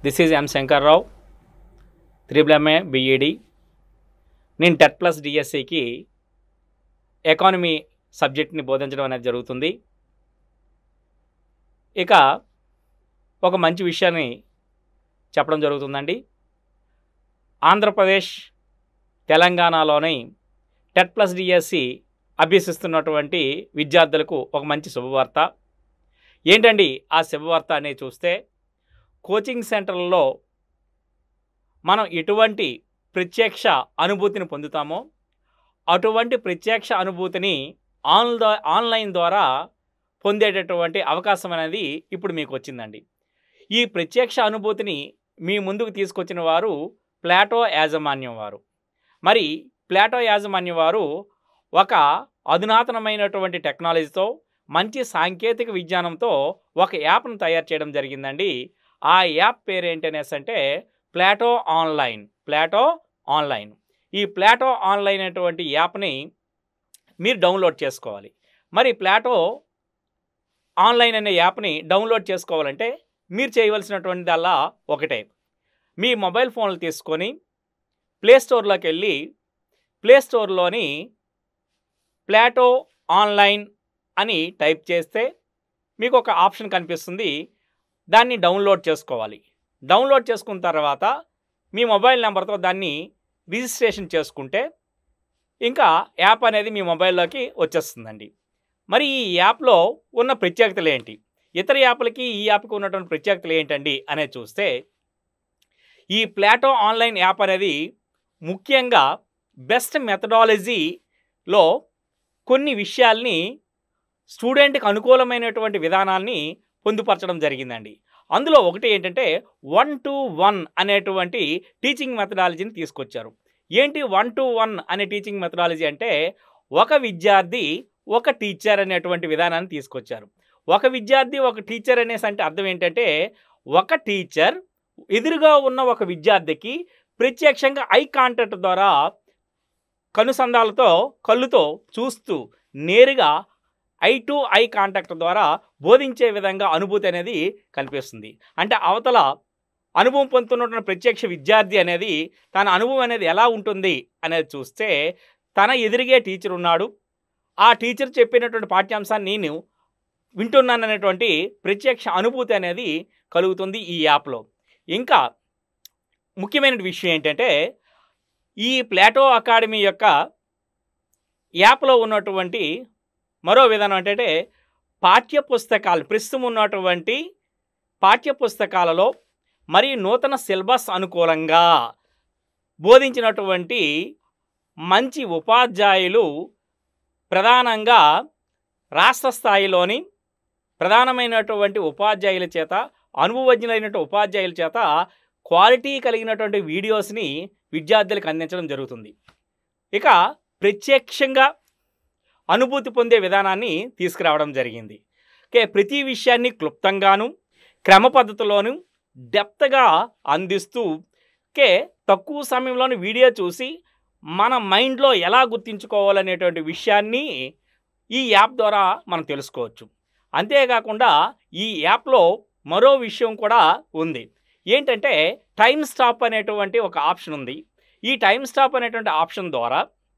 this is M Shankarrao triple MA BEd నేను TET plus డిఎస్సికి economy సబ్జెక్ట్ని బోధించడం అనేది జరుగుతుంది ఇక ఒక మంచి విషయాన్ని చెప్పడం జరుగుతుందండి ఆంధ్రప్రదేశ్ తెలంగాణలోని టెట్ ప్లస్ డిఎస్సి అభ్యసిస్తున్నటువంటి విద్యార్థులకు ఒక మంచి శుభవార్త ఏంటండి ఆ శుభవార్త అనేది చూస్తే కోచింగ్ సెంటర్లలో మనం ఎటువంటి ప్రత్యక్ష అనుభూతిని పొందుతామో అటువంటి ప్రత్యక్ష అనుభూతిని ఆన్ ఆన్లైన్ ద్వారా పొందేటటువంటి అవకాశం అనేది ఇప్పుడు మీకు వచ్చిందండి ఈ ప్రత్యక్ష అనుభూతిని మీ ముందుకు తీసుకొచ్చిన వారు ప్లాటో యాజమాన్యం వారు మరి ప్లాటో యాజమాన్యం వారు ఒక అధునాతనమైనటువంటి టెక్నాలజీతో మంచి సాంకేతిక విజ్ఞానంతో ఒక యాప్ను తయారు చేయడం జరిగిందండి ఆ యాప్ పేరు ఏంటనేసి అంటే ప్లాటో ఆన్లైన్ ప్లాటో ఆన్లైన్ ఈ ప్లాటో ఆన్లైన్ అనేటువంటి యాప్ని మీరు డౌన్లోడ్ చేసుకోవాలి మరి ప్లాటో ఆన్లైన్ అనే యాప్ని డౌన్లోడ్ చేసుకోవాలంటే మీరు చేయవలసినటువంటి దల్లా ఒకటే మీ మొబైల్ ఫోన్లు తీసుకొని ప్లే స్టోర్లోకి వెళ్ళి ప్లే స్టోర్లోని ప్లాటో ఆన్లైన్ అని టైప్ చేస్తే మీకు ఒక ఆప్షన్ కనిపిస్తుంది దాన్ని డౌన్లోడ్ చేసుకోవాలి డౌన్లోడ్ చేసుకున్న తర్వాత మీ మొబైల్ నెంబర్తో దాన్ని రిజిస్ట్రేషన్ చేసుకుంటే ఇంకా యాప్ అనేది మీ మొబైల్లోకి వచ్చేస్తుందండి మరి ఈ యాప్లో ఉన్న ప్రత్యేకతలు ఏంటి ఇతర యాప్లకి ఈ యాప్కి ఉన్నటువంటి ప్రత్యేకతలు ఏంటండి అనేది చూస్తే ఈ ప్లాటో ఆన్లైన్ యాప్ అనేది ముఖ్యంగా బెస్ట్ మెథడాలజీలో కొన్ని విషయాల్ని స్టూడెంట్కి అనుకూలమైనటువంటి విధానాన్ని పొందుపరచడం జరిగిందండి అందులో ఒకటి ఏంటంటే వన్ టు వన్ అనేటువంటి టీచింగ్ మెథడాలజీని తీసుకొచ్చారు ఏంటి వన్ టు వన్ అనే టీచింగ్ మెథడాలజీ అంటే ఒక విద్యార్థి ఒక టీచర్ అనేటువంటి విధానాన్ని తీసుకొచ్చారు ఒక విద్యార్థి ఒక టీచర్ అనేసి అంటే అర్థం ఏంటంటే ఒక టీచర్ ఎదురుగా ఉన్న ఒక విద్యార్థికి ప్రత్యక్షంగా ఐ కాంటాక్ట్ ద్వారా కనుసంధాలతో కళ్ళుతో చూస్తూ నేరుగా ఐ టు ఐ కాంటాక్ట్ ద్వారా బోధించే విధంగా అనుభూతి అనేది కనిపిస్తుంది అంటే అవతల అనుభవం పొందుతున్నటువంటి ప్రత్యక్ష విద్యార్థి అనేది తన అనుభవం అనేది ఎలా ఉంటుంది అనేది చూస్తే తన ఎదురుగే టీచర్ ఉన్నాడు ఆ టీచర్ చెప్పినటువంటి పాఠ్యాంశాన్ని నేను వింటున్నాననేటువంటి ప్రత్యక్ష అనుభూతి అనేది కలుగుతుంది ఈ యాప్లో ఇంకా ముఖ్యమైన విషయం ఏంటంటే ఈ ప్లాటో అకాడమీ యొక్క యాప్లో ఉన్నటువంటి మరో విధానం ఏంటంటే పాఠ్య పుస్తకాలు ప్రస్తుతం ఉన్నటువంటి పాఠ్య పుస్తకాలలో మరి నూతన సిలబస్ అనుకూలంగా బోధించినటువంటి మంచి ఉపాధ్యాయులు ప్రధానంగా రాష్ట్ర స్థాయిలోని ప్రధానమైనటువంటి ఉపాధ్యాయుల చేత అనుభవజ్ఞులైనటువంటి ఉపాధ్యాయుల చేత క్వాలిటీ కలిగినటువంటి వీడియోస్ని విద్యార్థులకు అందించడం జరుగుతుంది ఇక ప్రత్యక్షంగా అనుభూతి పొందే విధానాన్ని తీసుకురావడం జరిగింది ఓకే ప్రతి విషయాన్ని క్లుప్తంగాను క్రమ పద్ధతిలోను డెప్త్గా అందిస్తూ ఓకే తక్కువ సమయంలోని వీడియో చూసి మన మైండ్లో ఎలా గుర్తించుకోవాలనేటువంటి విషయాన్ని ఈ యాప్ ద్వారా మనం తెలుసుకోవచ్చు అంతేకాకుండా ఈ యాప్లో మరో విషయం కూడా ఉంది ఏంటంటే టైం స్టాప్ అనేటువంటి ఒక ఆప్షన్ ఉంది ఈ టైం స్టాప్ అనేటువంటి ఆప్షన్ ద్వారా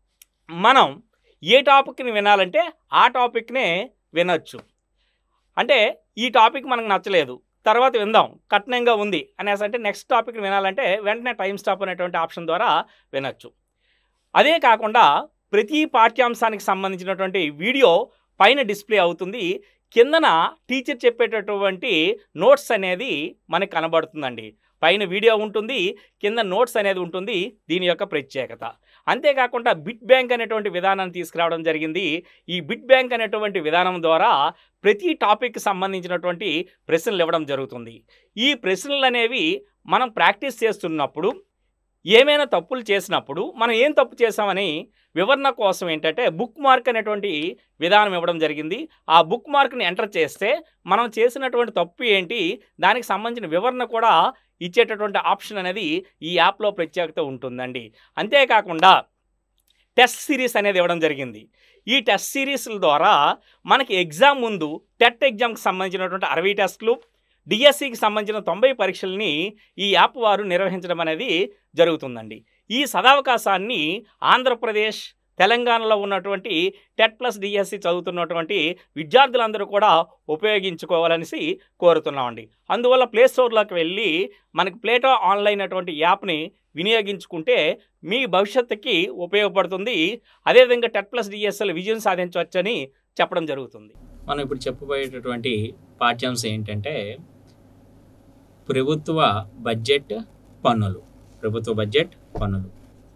మనం ఏ టాపిక్ని వినాలంటే ఆ టాపిక్నే వినొచ్చు అంటే ఈ టాపిక్ మనకు నచ్చలేదు తర్వాత విందాం కఠినంగా ఉంది అనేసి అంటే నెక్స్ట్ టాపిక్ వినాలంటే వెంటనే టైం స్టాప్ అనేటువంటి ఆప్షన్ ద్వారా వినొచ్చు అదే కాకుండా ప్రతి పాఠ్యాంశానికి సంబంధించినటువంటి వీడియో పైన డిస్ప్లే అవుతుంది కిందన టీచర్ చెప్పేటటువంటి నోట్స్ అనేది మనకు కనబడుతుందండి పైన వీడియో ఉంటుంది కింద నోట్స్ అనేది ఉంటుంది దీని యొక్క ప్రత్యేకత అంతేకాకుండా బిట్ బ్యాంక్ అనేటువంటి విధానాన్ని తీసుకురావడం జరిగింది ఈ బిట్ బ్యాంక్ అనేటువంటి విధానం ద్వారా ప్రతి టాపిక్కి సంబంధించినటువంటి ప్రశ్నలు ఇవ్వడం జరుగుతుంది ఈ ప్రశ్నలు అనేవి మనం ప్రాక్టీస్ చేస్తున్నప్పుడు ఏమైనా తప్పులు చేసినప్పుడు మనం ఏం తప్పు చేసామని వివరణ కోసం ఏంటంటే బుక్ మార్క్ అనేటువంటి విధానం ఇవ్వడం జరిగింది ఆ బుక్ మార్క్ని ఎంటర్ చేస్తే మనం చేసినటువంటి తప్పు ఏంటి దానికి సంబంధించిన వివరణ కూడా ఇచ్చేటటువంటి ఆప్షన్ అనేది ఈ యాప్లో ప్రత్యేకత ఉంటుందండి అంతేకాకుండా టెస్ట్ సిరీస్ అనేది ఇవ్వడం జరిగింది ఈ టెస్ట్ సిరీస్ల ద్వారా మనకి ఎగ్జామ్ ముందు టెట్ ఎగ్జామ్కి సంబంధించినటువంటి అరవై టెస్టులు డిఎస్సికి సంబంధించిన తొంభై పరీక్షల్ని ఈ యాప్ వారు నిర్వహించడం అనేది జరుగుతుందండి ఈ సదావకాశాన్ని ఆంధ్రప్రదేశ్ తెలంగాణలో ఉన్నటువంటి టెట్ ప్లస్ డిఎస్సి చదువుతున్నటువంటి విద్యార్థులందరూ కూడా ఉపయోగించుకోవాలనేసి కోరుతున్నామండి అందువల్ల ప్లే స్టోర్లోకి వెళ్ళి మనకి ప్లేటో ఆన్లైన్ అటువంటి యాప్ని వినియోగించుకుంటే మీ భవిష్యత్తుకి ఉపయోగపడుతుంది అదేవిధంగా టెట్ ప్లస్ డిఎస్ఎల్ విజయం సాధించవచ్చని చెప్పడం జరుగుతుంది మనం ఇప్పుడు చెప్పబోయేటటువంటి పాఠ్యాంశం ఏంటంటే ప్రభుత్వ బడ్జెట్ పన్నులు ప్రభుత్వ బడ్జెట్ పన్నులు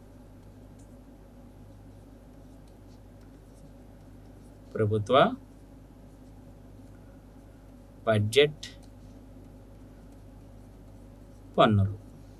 ప్రభుత్వ బడ్జెట్ పన్నులు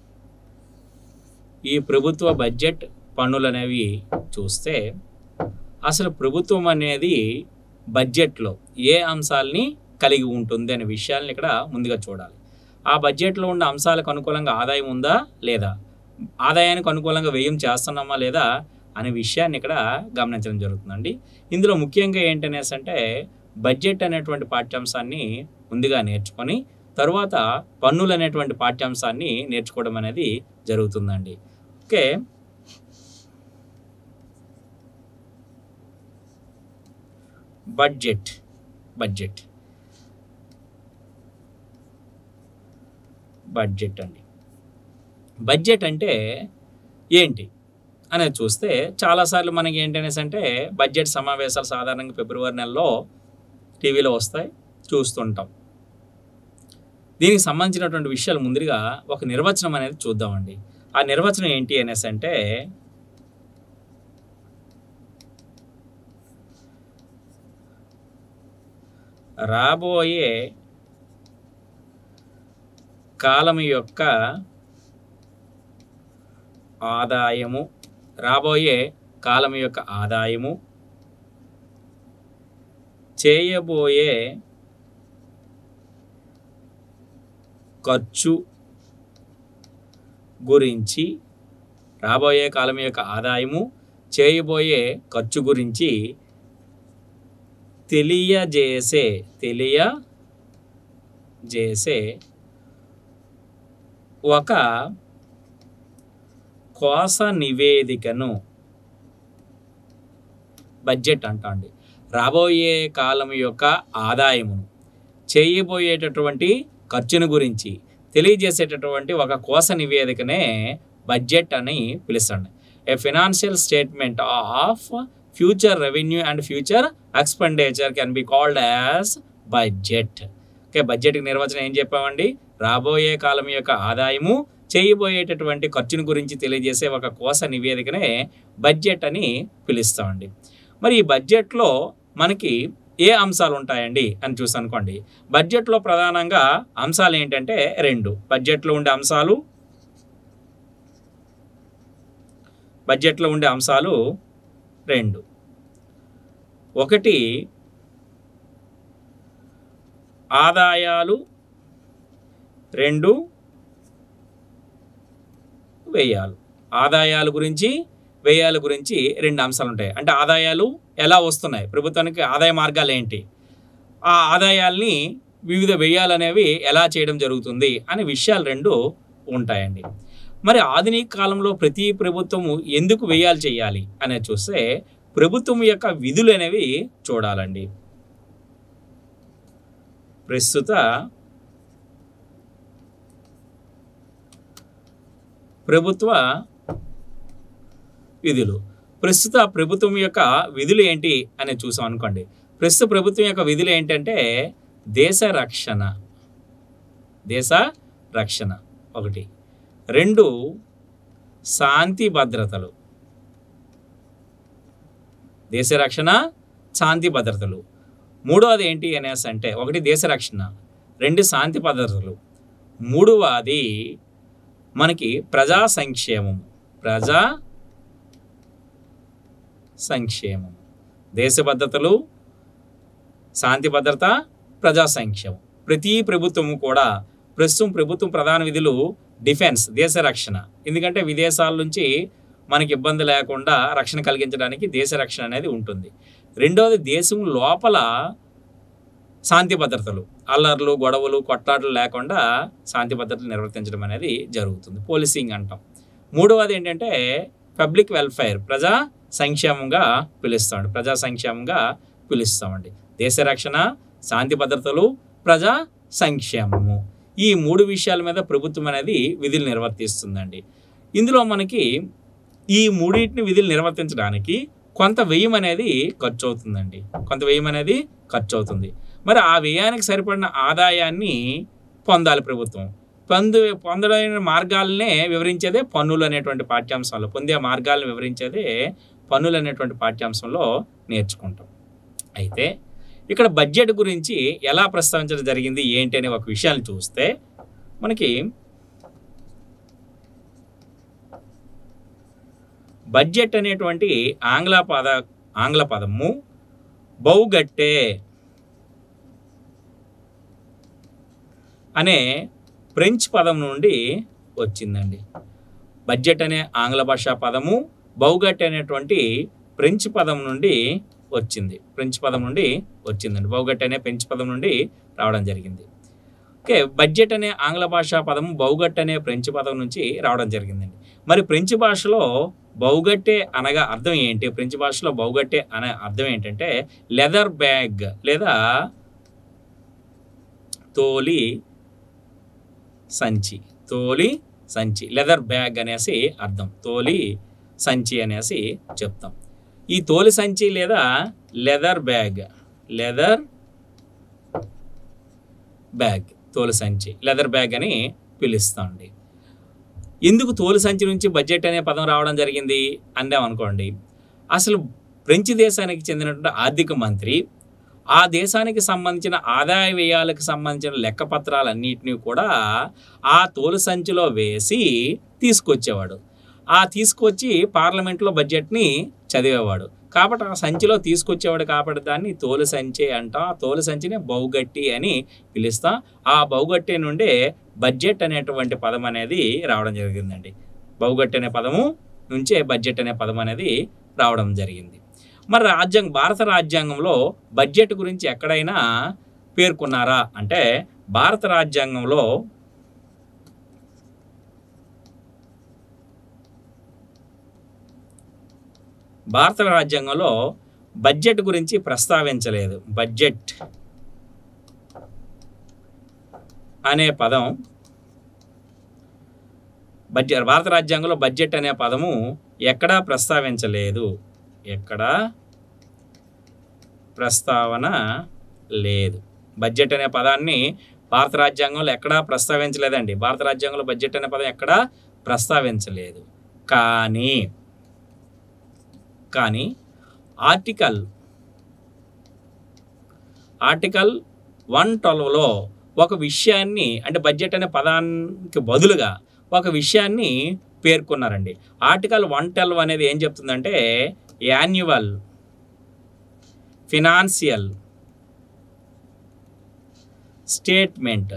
ఈ ప్రభుత్వ బడ్జెట్ పన్నులు అనేవి చూస్తే అసలు ప్రభుత్వం అనేది బడ్జెట్లో ఏ అంశాలని కలిగి ఉంటుంది అనే విషయాలను ఇక్కడ ముందుగా చూడాలి ఆ బడ్జెట్లో ఉన్న అంశాలకు అనుకూలంగా ఆదాయం ఉందా లేదా ఆదాయానికి అనుకూలంగా వ్యయం చేస్తున్నామా లేదా అనే విషయాన్ని ఇక్కడ గమనించడం జరుగుతుందండి ఇందులో ముఖ్యంగా ఏంటనేసి అంటే బడ్జెట్ అనేటువంటి పాఠ్యాంశాన్ని ముందుగా నేర్చుకొని తరువాత పన్నులు అనేటువంటి పాఠ్యాంశాన్ని నేర్చుకోవడం అనేది జరుగుతుందండి ఓకే బడ్జెట్ బడ్జెట్ బడ్జెట్ అండి బడ్జెట్ అంటే ఏంటి అనేది చూస్తే చాలాసార్లు మనకి ఏంటనేసి అంటే బడ్జెట్ సమావేశాలు సాధారణంగా ఫిబ్రవరి నెలలో టీవీలో వస్తాయి చూస్తుంటాం దీనికి సంబంధించినటువంటి విషయాలు ముందుగా ఒక నిర్వచనం అనేది చూద్దామండి ఆ నిర్వచనం ఏంటి అనేసి అంటే రాబోయే కాలం యొక్క ఆదాయము రాబోయే కాలం యొక్క ఆదాయము చేయబోయే ఖర్చు గురించి రాబోయే కాలం యొక్క ఆదాయము చేయబోయే ఖర్చు గురించి తెలియజేసే తెలియజేసే ఒక కోస నివేదికను బడ్జెట్ అంటండి రాబోయే కాలం యొక్క ఆదాయమును చేయబోయేటటువంటి ఖర్చును గురించి తెలియజేసేటటువంటి ఒక కోస నివేదికనే బడ్జెట్ అని పిలుస్తాండి a financial statement of future revenue and future expenditure can be called as budget okay బడ్జెట్కి నిర్వచనం ఏం చెప్పామండి రాబోయే కాలం యొక్క ఆదాయము చేయబోయేటటువంటి ఖర్చును గురించి తెలియజేసే ఒక కోస నివేదికనే బడ్జెట్ అని పిలుస్తామండి మరి ఈ బడ్జెట్లో మనకి ఏ అంశాలు ఉంటాయండి అని చూసి అనుకోండి బడ్జెట్లో ప్రధానంగా అంశాలు ఏంటంటే రెండు బడ్జెట్లో ఉండే అంశాలు బడ్జెట్లో ఉండే అంశాలు రెండు ఒకటి ఆదాయాలు రెండు వ్యయాలు ఆదాయాల గురించి వ్యయాల గురించి రెండు అంశాలు ఉంటాయి అంటే ఆదాయాలు ఎలా వస్తున్నాయి ప్రభుత్వానికి ఆదాయ మార్గాలు ఏంటి ఆ ఆదాయాల్ని వివిధ వ్యయాలు అనేవి ఎలా చేయడం జరుగుతుంది అనే విషయాలు రెండు ఉంటాయండి మరి ఆధునిక కాలంలో ప్రతి ప్రభుత్వము ఎందుకు వ్యయాలు చేయాలి అనేది చూస్తే ప్రభుత్వం యొక్క విధులు అనేవి చూడాలండి ప్రస్తుత ప్రభుత్వ విధులు ప్రస్తుత ప్రభుత్వం యొక్క విధులు ఏంటి అని చూసాం అనుకోండి ప్రస్తుత ప్రభుత్వం యొక్క విధులు ఏంటంటే దేశ రక్షణ దేశ రక్షణ ఒకటి రెండు శాంతి భద్రతలు దేశ రక్షణ శాంతి భద్రతలు మూడవది ఏంటి అనేసి అంటే ఒకటి దేశ రక్షణ రెండు శాంతి భద్రతలు మూడవది మనకి ప్రజా సంక్షేమం ప్రజా సంక్షేమం దేశ భద్రతలు శాంతి భద్రత ప్రజా సంక్షేమం ప్రతి ప్రభుత్వము కూడా ప్రస్తుతం ప్రభుత్వం ప్రధాన విధులు డిఫెన్స్ దేశ రక్షణ ఎందుకంటే విదేశాల నుంచి మనకి ఇబ్బంది లేకుండా రక్షణ కలిగించడానికి దేశ రక్షణ అనేది ఉంటుంది రెండవది దేశం లోపల శాంతి భద్రతలు అల్లర్లు గొడవలు కొట్లాటలు లేకుండా శాంతి భద్రతలు నిర్వర్తించడం అనేది జరుగుతుంది పోలీసింగ్ అంటాం మూడవది ఏంటంటే పబ్లిక్ వెల్ఫేర్ ప్రజా సంక్షేమంగా పిలుస్తామండి ప్రజా సంక్షేమంగా పిలుస్తామండి దేశ రక్షణ శాంతి భద్రతలు ప్రజా సంక్షేమము ఈ మూడు విషయాల మీద ప్రభుత్వం అనేది విధులు నిర్వర్తిస్తుందండి ఇందులో మనకి ఈ మూడింటిని విధులు నిర్వర్తించడానికి కొంత వ్యయం అనేది ఖర్చు అవుతుందండి కొంత వ్యయం అనేది ఖర్చు అవుతుంది మరి ఆ వ్యయానికి సరిపడిన ఆదాయాన్ని పొందాలి ప్రభుత్వం పొందు పొందడమైన మార్గాలనే వివరించేదే పన్నులు అనేటువంటి పాఠ్యాంశంలో పొందే మార్గాలను వివరించేదే పన్నులు అనేటువంటి పాఠ్యాంశంలో నేర్చుకుంటాం అయితే ఇక్కడ బడ్జెట్ గురించి ఎలా ప్రస్తావించడం జరిగింది ఏంటి అనే ఒక విషయాన్ని చూస్తే మనకి బడ్జెట్ అనేటువంటి ఆంగ్ల పద ఆంగ్ల పదము బౌగట్టే అనే ఫ్రెంచ్ పదం నుండి వచ్చిందండి బడ్జెట్ అనే ఆంగ్ల భాషా పదము బౌగట్ అనేటువంటి ఫ్రెంచ్ పదం నుండి వచ్చింది ఫ్రెంచ్ పదం నుండి వచ్చిందండి బౌగట్ అనే ఫ్రెంచ్ పదం నుండి రావడం జరిగింది ఓకే బడ్జెట్ అనే ఆంగ్ల భాషా పదము బౌగట్ అనే ఫ్రెంచ్ పదం నుంచి రావడం జరిగిందండి మరి ఫ్రెంచ్ భాషలో బౌగట్టే అనగా అర్థం ఏంటి ఫ్రెంచ్ భాషలో బౌగట్టే అనే అర్థం ఏంటంటే లెదర్ బ్యాగ్ లేదా తోలి సంచి తోలి సంచి లెదర్ బ్యాగ్ అనేసి అర్థం తోలి సంచి అనేసి చెప్తాం ఈ తోలి సంచి లేదా లెదర్ బ్యాగ్ లెదర్ బ్యాగ్ తోలు సంచి లెదర్ బ్యాగ్ అని పిలుస్తాండి ఎందుకు తోలు సంచి నుంచి బడ్జెట్ అనే పదం రావడం జరిగింది అందాం అనుకోండి అసలు ఫ్రెంచ్ దేశానికి చెందినటువంటి ఆర్థిక మంత్రి ఆ దేశానికి సంబంధించిన ఆదాయ వ్యయాలకు సంబంధించిన లెక్కపత్రాలన్నింటినీ కూడా ఆ తోలు సంచిలో వేసి తీసుకొచ్చేవాడు ఆ తీసుకొచ్చి పార్లమెంట్లో బడ్జెట్ని చదివేవాడు కాబట్టి ఆ సంచిలో తీసుకొచ్చేవాడు కాబట్టి దాన్ని తోలు సంచి అంటాం ఆ తోలు సంచిని బౌగట్టి అని పిలుస్తాం ఆ బౌగట్టి నుండే బడ్జెట్ అనేటువంటి పదం అనేది రావడం జరిగిందండి బౌగట్టి అనే పదము నుంచే బడ్జెట్ అనే పదం అనేది రావడం జరిగింది మరి రాజ్యాంగం భారత రాజ్యాంగంలో బడ్జెట్ గురించి ఎక్కడైనా పేర్కొన్నారా అంటే భారత రాజ్యాంగంలో భారత రాజ్యాంగంలో బడ్జెట్ గురించి ప్రస్తావించలేదు బడ్జెట్ అనే పదం బడ్జెట్ భారత రాజ్యాంగంలో బడ్జెట్ అనే పదము ఎక్కడా ప్రస్తావించలేదు ఎక్కడా ప్రస్తావన లేదు బడ్జెట్ అనే పదాన్ని భారత రాజ్యాంగంలో ఎక్కడా ప్రస్తావించలేదండి భారత రాజ్యాంగంలో బడ్జెట్ అనే పదం ఎక్కడా ప్రస్తావించలేదు కానీ కానీ ఆర్టికల్ ఆర్టికల్ వన్ ట్వెల్వ్లో ఒక విషయాన్ని అంటే బడ్జెట్ అనే పదానికి బదులుగా ఒక విషయాన్ని పేర్కొన్నారండి ఆర్టికల్ వన్ ట్వెల్వ్ అనేది ఏం చెప్తుందంటే annual financial statement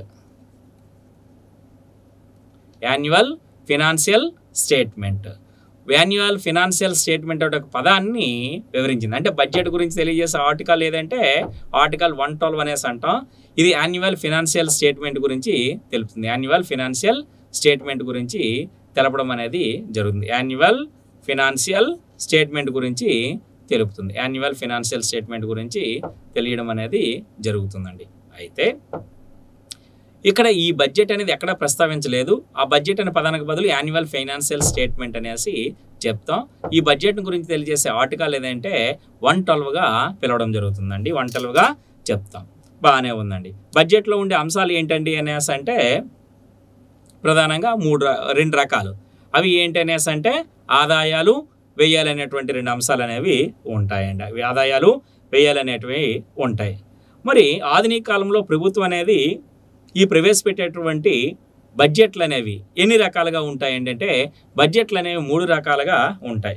annual financial statement annual financial statement అనే ఒక పదాన్ని వివరించింది అంటే బడ్జెట్ గురించి తెలియజేసే ఆర్టికల్ ఏదంటే ఆర్టికల్ వన్ ట్వెల్వ్ అనేసి అంటాం ఇది యాన్యువల్ ఫినాన్షియల్ స్టేట్మెంట్ గురించి తెలుపుతుంది యాన్యువల్ ఫినాన్షియల్ స్టేట్మెంట్ గురించి తెలపడం అనేది జరుగుతుంది యాన్యువల్ ఫినాన్షియల్ స్టేట్మెంట్ గురించి తెలుపుతుంది యాన్యువల్ ఫినాన్షియల్ స్టేట్మెంట్ గురించి తెలియడం అనేది జరుగుతుందండి అయితే ఇక్కడ ఈ బడ్జెట్ అనేది ఎక్కడ ప్రస్తావించలేదు ఆ బడ్జెట్ అనే పదానికి బదులు యాన్యువల్ ఫైనాన్షియల్ స్టేట్మెంట్ అనేసి చెప్తాం ఈ బడ్జెట్ గురించి తెలియజేసే ఆర్టికల్ ఏదంటే వన్ ట్వెల్వ్గా పిలవడం జరుగుతుందండి వన్ ట్వెల్వ్గా చెప్తాం బాగానే ఉందండి బడ్జెట్లో ఉండే అంశాలు ఏంటండి అనేసి అంటే ప్రధానంగా మూడు ర- రెండు రకాలు అవి ఏంటి అనేసి అంటే ఆదాయాలు వ్యయాలు అనేటువంటి రెండు అంశాలు అనేవి ఉంటాయండి అవి ఆదాయాలు వ్యయాలు అనేటివి ఉంటాయి మరి ఆధునిక కాలంలో ప్రభుత్వం అనేది ఈ ప్రవేశపెట్టేటువంటి బడ్జెట్లు అనేవి ఎన్ని రకాలుగా ఉంటాయి ఏంటంటే బడ్జెట్లు అనేవి మూడు రకాలుగా ఉంటాయి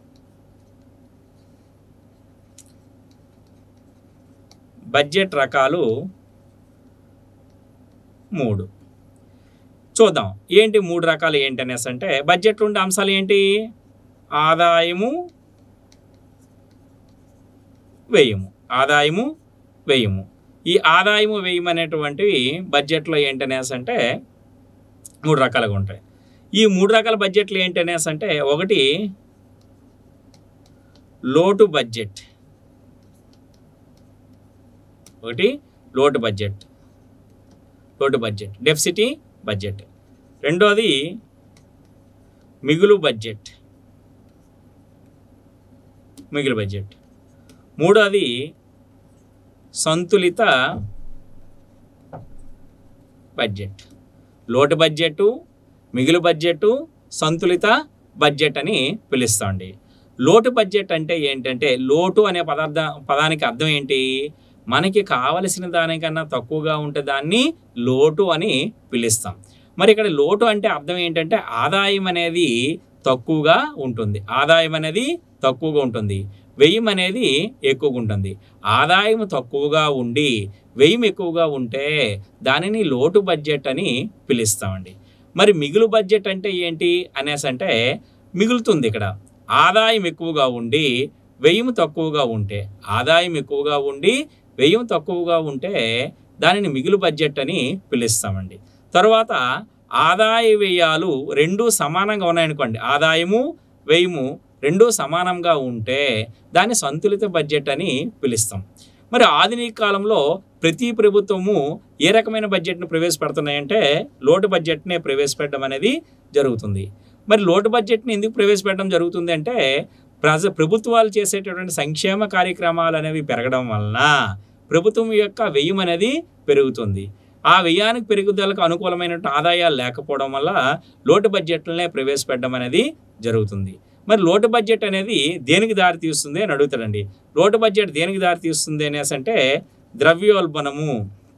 బడ్జెట్ రకాలు మూడు చూద్దాం ఏంటి మూడు రకాలు ఏంటి అనేసి అంటే బడ్జెట్లో ఉండే అంశాలు ఏంటి ఆదాయము వ్యయము ఆదాయము వ్యయము ఈ ఆదాయము వ్యయం అనేటువంటివి బడ్జెట్లో ఏంటనేసి అంటే మూడు రకాలుగా ఉంటాయి ఈ మూడు రకాల బడ్జెట్లు ఏంటనేసి అంటే ఒకటి లోటు బడ్జెట్ ఒకటి లోటు బడ్జెట్ లోటు బడ్జెట్ డెఫిసిటీ బడ్జెట్ రెండోది మిగులు బడ్జెట్ మిగులు బడ్జెట్ మూడోది సంతులిత బడ్జెట్ లోటు బడ్జెట్ మిగులు బడ్జెట్ సంతులిత బడ్జెట్ అని పిలుస్తాండి లోటు బడ్జెట్ అంటే ఏంటంటే లోటు అనే పదార్థ పదానికి అర్థం ఏంటి మనకి కావలసిన దానికన్నా తక్కువగా ఉంటే దాన్ని లోటు అని పిలుస్తాం మరి ఇక్కడ లోటు అంటే అర్థం ఏంటంటే ఆదాయం అనేది తక్కువగా ఉంటుంది ఆదాయం అనేది తక్కువగా ఉంటుంది వ్యయం అనేది ఎక్కువగా ఉంటుంది ఆదాయం తక్కువగా ఉండి వ్యయం ఎక్కువగా ఉంటే దానిని లోటు బడ్జెట్ అని పిలుస్తామండి మరి మిగులు బడ్జెట్ అంటే ఏంటి అనేసి అంటే మిగులుతుంది ఇక్కడ ఆదాయం ఎక్కువగా ఉండి వ్యయం తక్కువగా ఉంటే ఆదాయం ఎక్కువగా ఉండి వ్యయం తక్కువగా ఉంటే దానిని మిగులు బడ్జెట్ అని పిలుస్తామండి తర్వాత ఆదాయ వ్యయాలు రెండు సమానంగా ఉన్నాయనుకోండి ఆదాయము వ్యయము రెండు సమానంగా ఉంటే దాన్ని సంతులిత బడ్జెట్ అని పిలుస్తాం మరి ఆధునిక కాలంలో ప్రతి ప్రభుత్వము ఏ రకమైన బడ్జెట్ను ప్రవేశపెడుతున్నాయంటే లోటు బడ్జెట్నే ప్రవేశపెట్టడం అనేది జరుగుతుంది మరి లోటు బడ్జెట్ని ఎందుకు ప్రవేశపెట్టడం జరుగుతుంది అంటే ప్రజ ప్రభుత్వాలు చేసేటటువంటి సంక్షేమ కార్యక్రమాలు అనేవి పెరగడం వలన ప్రభుత్వం యొక్క వ్యయం అనేది పెరుగుతుంది ఆ వ్యయానికి పెరుగుదలకు అనుకూలమైన ఆదాయాలు లేకపోవడం వల్ల లోటు బడ్జెట్లనే ప్రవేశపెట్టడం అనేది జరుగుతుంది మరి లోటు బడ్జెట్ అనేది దేనికి దారి తీస్తుంది అని అడుగుతాడండి లోటు బడ్జెట్ దేనికి దారి తీస్తుంది అనేసి అంటే ద్రవ్యోల్బణము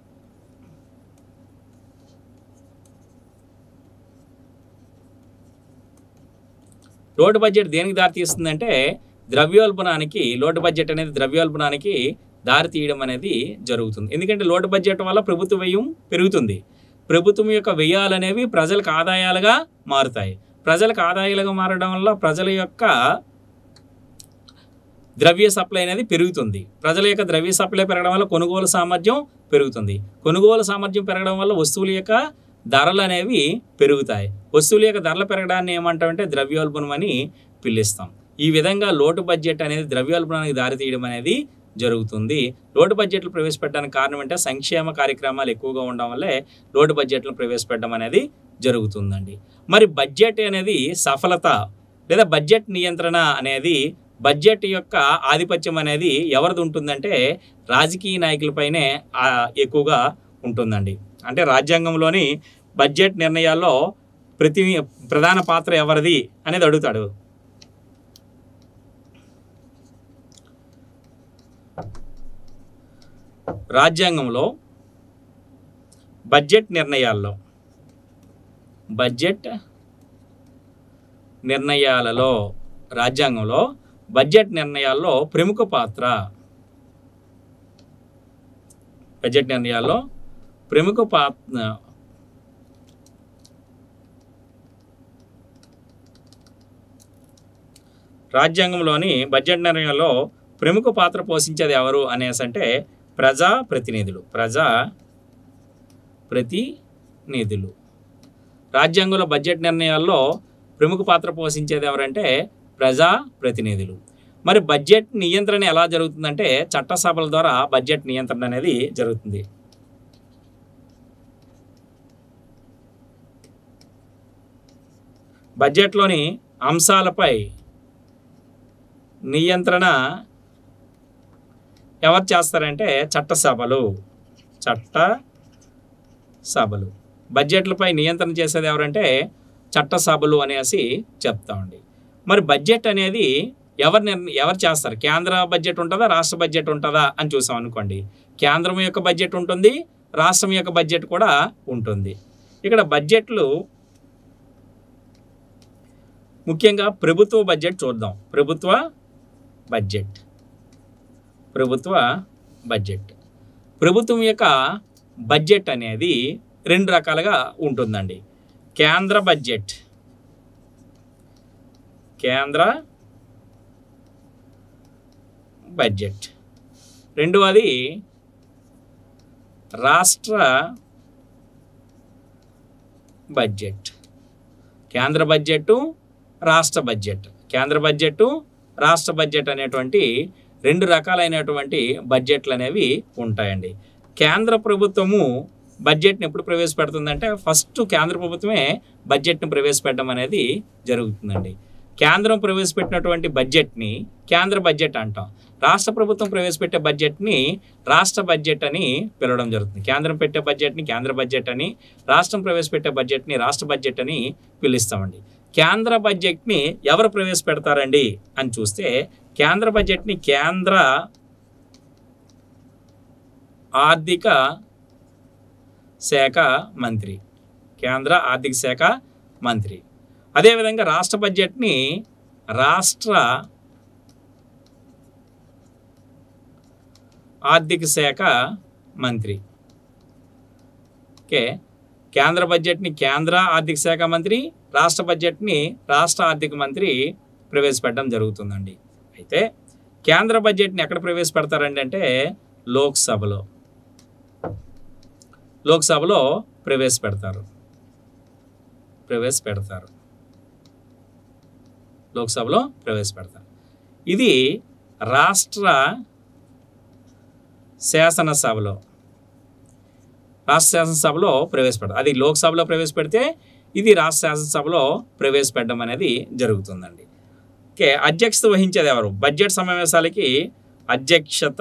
లోటు బడ్జెట్ దేనికి దారి తీస్తుందంటే ద్రవ్యోల్బణానికి లోటు బడ్జెట్ అనేది ద్రవ్యోల్బణానికి దారి తీయడం అనేది జరుగుతుంది ఎందుకంటే లోటు బడ్జెట్ వల్ల ప్రభుత్వ వ్యయం పెరుగుతుంది ప్రభుత్వం యొక్క వ్యయాలు అనేవి ప్రజలకు ఆదాయాలుగా మారుతాయి ప్రజలకు ఆదాయాలుగా మారడం వల్ల ప్రజల యొక్క ద్రవ్య సప్లై అనేది పెరుగుతుంది ప్రజల యొక్క ద్రవ్య సప్లై పెరగడం వల్ల కొనుగోలు సామర్థ్యం పెరుగుతుంది కొనుగోలు సామర్థ్యం పెరగడం వల్ల వస్తువుల యొక్క ధరలు అనేవి పెరుగుతాయి వస్తువుల యొక్క ధరలు పెరగడాన్ని ఏమంటామంటే ద్రవ్యోల్బణం అని పిలుస్తాం ఈ విధంగా లోటు బడ్జెట్ అనేది ద్రవ్యోల్బణానికి దారితీయడం అనేది జరుగుతుంది లోటు బడ్జెట్లు ప్రవేశపెట్టడానికి కారణం అంటే సంక్షేమ కార్యక్రమాలు ఎక్కువగా ఉండడం వల్లే లోటు బడ్జెట్లను ప్రవేశపెట్టడం అనేది జరుగుతుందండి మరి బడ్జెట్ అనేది సఫలత లేదా బడ్జెట్ నియంత్రణ అనేది బడ్జెట్ యొక్క ఆధిపత్యం అనేది ఎవరిది ఉంటుందంటే రాజకీయ నాయకులపైనే ఆ, ఎక్కువగా ఉంటుందండి అంటే రాజ్యాంగంలోని బడ్జెట్ నిర్ణయాల్లో ప్రతి ప్రధాన పాత్ర ఎవరిది అనేది అడుగుతాడు రాజ్యాంగంలో బడ్జెట్ నిర్ణయాల్లో బడ్జెట్ నిర్ణయాలలో రాజ్యాంగంలో బడ్జెట్ నిర్ణయాల్లో ప్రముఖ పాత్ర బడ్జెట్ నిర్ణయాల్లో ప్రముఖ పాత్ర రాజ్యాంగంలోని బడ్జెట్ నిర్ణయాల్లో ప్రముఖ పాత్ర పోషించేది ఎవరు అనేసి అంటే ప్రజా ప్రతినిధులు ప్రజా ప్రతినిధులు రాజ్యాంగంలో బడ్జెట్ నిర్ణయాల్లో ప్రముఖ పాత్ర పోషించేది ఎవరంటే ప్రజా ప్రతినిధులు మరి బడ్జెట్ నియంత్రణ ఎలా జరుగుతుందంటే చట్టసభల ద్వారా బడ్జెట్ నియంత్రణ అనేది జరుగుతుంది బడ్జెట్లోని అంశాలపై నియంత్రణ ఎవరు చేస్తారంటే చట్టసభలు చట్ట సభలు బడ్జెట్లపై నియంత్రణ చేసేది ఎవరంటే చట్టసభలు అనేసి చెప్తామండి మరి బడ్జెట్ అనేది ఎవరు నిర్ణ ఎవరు చేస్తారు కేంద్ర బడ్జెట్ ఉంటుందా రాష్ట్ర బడ్జెట్ ఉంటుందా అని చూసాం అనుకోండి కేంద్రం యొక్క బడ్జెట్ ఉంటుంది రాష్ట్రం యొక్క బడ్జెట్ కూడా ఉంటుంది ఇక్కడ బడ్జెట్లు ముఖ్యంగా ప్రభుత్వ బడ్జెట్ చూద్దాం ప్రభుత్వ బడ్జెట్ ప్రభుత్వ బడ్జెట్ ప్రభుత్వం యొక్క బడ్జెట్ అనేది రెండు రకాలుగా ఉంటుందండి కేంద్ర బడ్జెట్ కేంద్ర బడ్జెట్ రెండవది రాష్ట్ర బడ్జెట్ కేంద్ర బడ్జెట్ రాష్ట్ర బడ్జెట్ కేంద్ర బడ్జెట్ రాష్ట్ర బడ్జెట్ అనేటువంటి రెండు రకాలైనటువంటి బడ్జెట్లు అనేవి ఉంటాయండి కేంద్ర ప్రభుత్వము బడ్జెట్ని ఎప్పుడు ప్రవేశపెడుతుందంటే ఫస్ట్ కేంద్ర ప్రభుత్వమే బడ్జెట్ని ప్రవేశపెట్టడం అనేది జరుగుతుందండి కేంద్రం ప్రవేశపెట్టినటువంటి బడ్జెట్ని కేంద్ర బడ్జెట్ అంటాం రాష్ట్ర ప్రభుత్వం ప్రవేశపెట్టే బడ్జెట్ని రాష్ట్ర బడ్జెట్ అని పిలవడం జరుగుతుంది కేంద్రం పెట్టే బడ్జెట్ని కేంద్ర బడ్జెట్ అని రాష్ట్రం ప్రవేశపెట్టే బడ్జెట్ని రాష్ట్ర బడ్జెట్ అని పిలుస్తామండి కేంద్ర బడ్జెట్ని ఎవరు ప్రవేశపెడతారండి అని చూస్తే కేంద్ర బడ్జెట్ని కేంద్ర ఆర్థిక శాఖ మంత్రి కేంద్ర ఆర్థిక శాఖ మంత్రి అదేవిధంగా రాష్ట్ర బడ్జెట్ని రాష్ట్ర ఆర్థిక శాఖ మంత్రి ఓకే కేంద్ర బడ్జెట్ని కేంద్ర ఆర్థిక శాఖ మంత్రి రాష్ట్ర బడ్జెట్ని రాష్ట్ర ఆర్థిక మంత్రి ప్రవేశపెట్టడం జరుగుతుందండి అయితే కేంద్ర బడ్జెట్ని ఎక్కడ ప్రవేశపెడతారండి అంటే లోక్సభలో లోక్సభలో ప్రవేశపెడతారు ప్రవేశపెడతారు లోక్సభలో ప్రవేశపెడతారు ఇది రాష్ట్ర శాసనసభలో రాష్ట్ర శాసనసభలో ప్రవేశపెడతారు అది లోక్సభలో ప్రవేశపెడితే ఇది రాష్ట్ర శాసనసభలో ప్రవేశపెట్టడం అనేది జరుగుతుందండి ఓకే అధ్యక్షత వహించేది ఎవరు బడ్జెట్ సమావేశాలకి అధ్యక్షత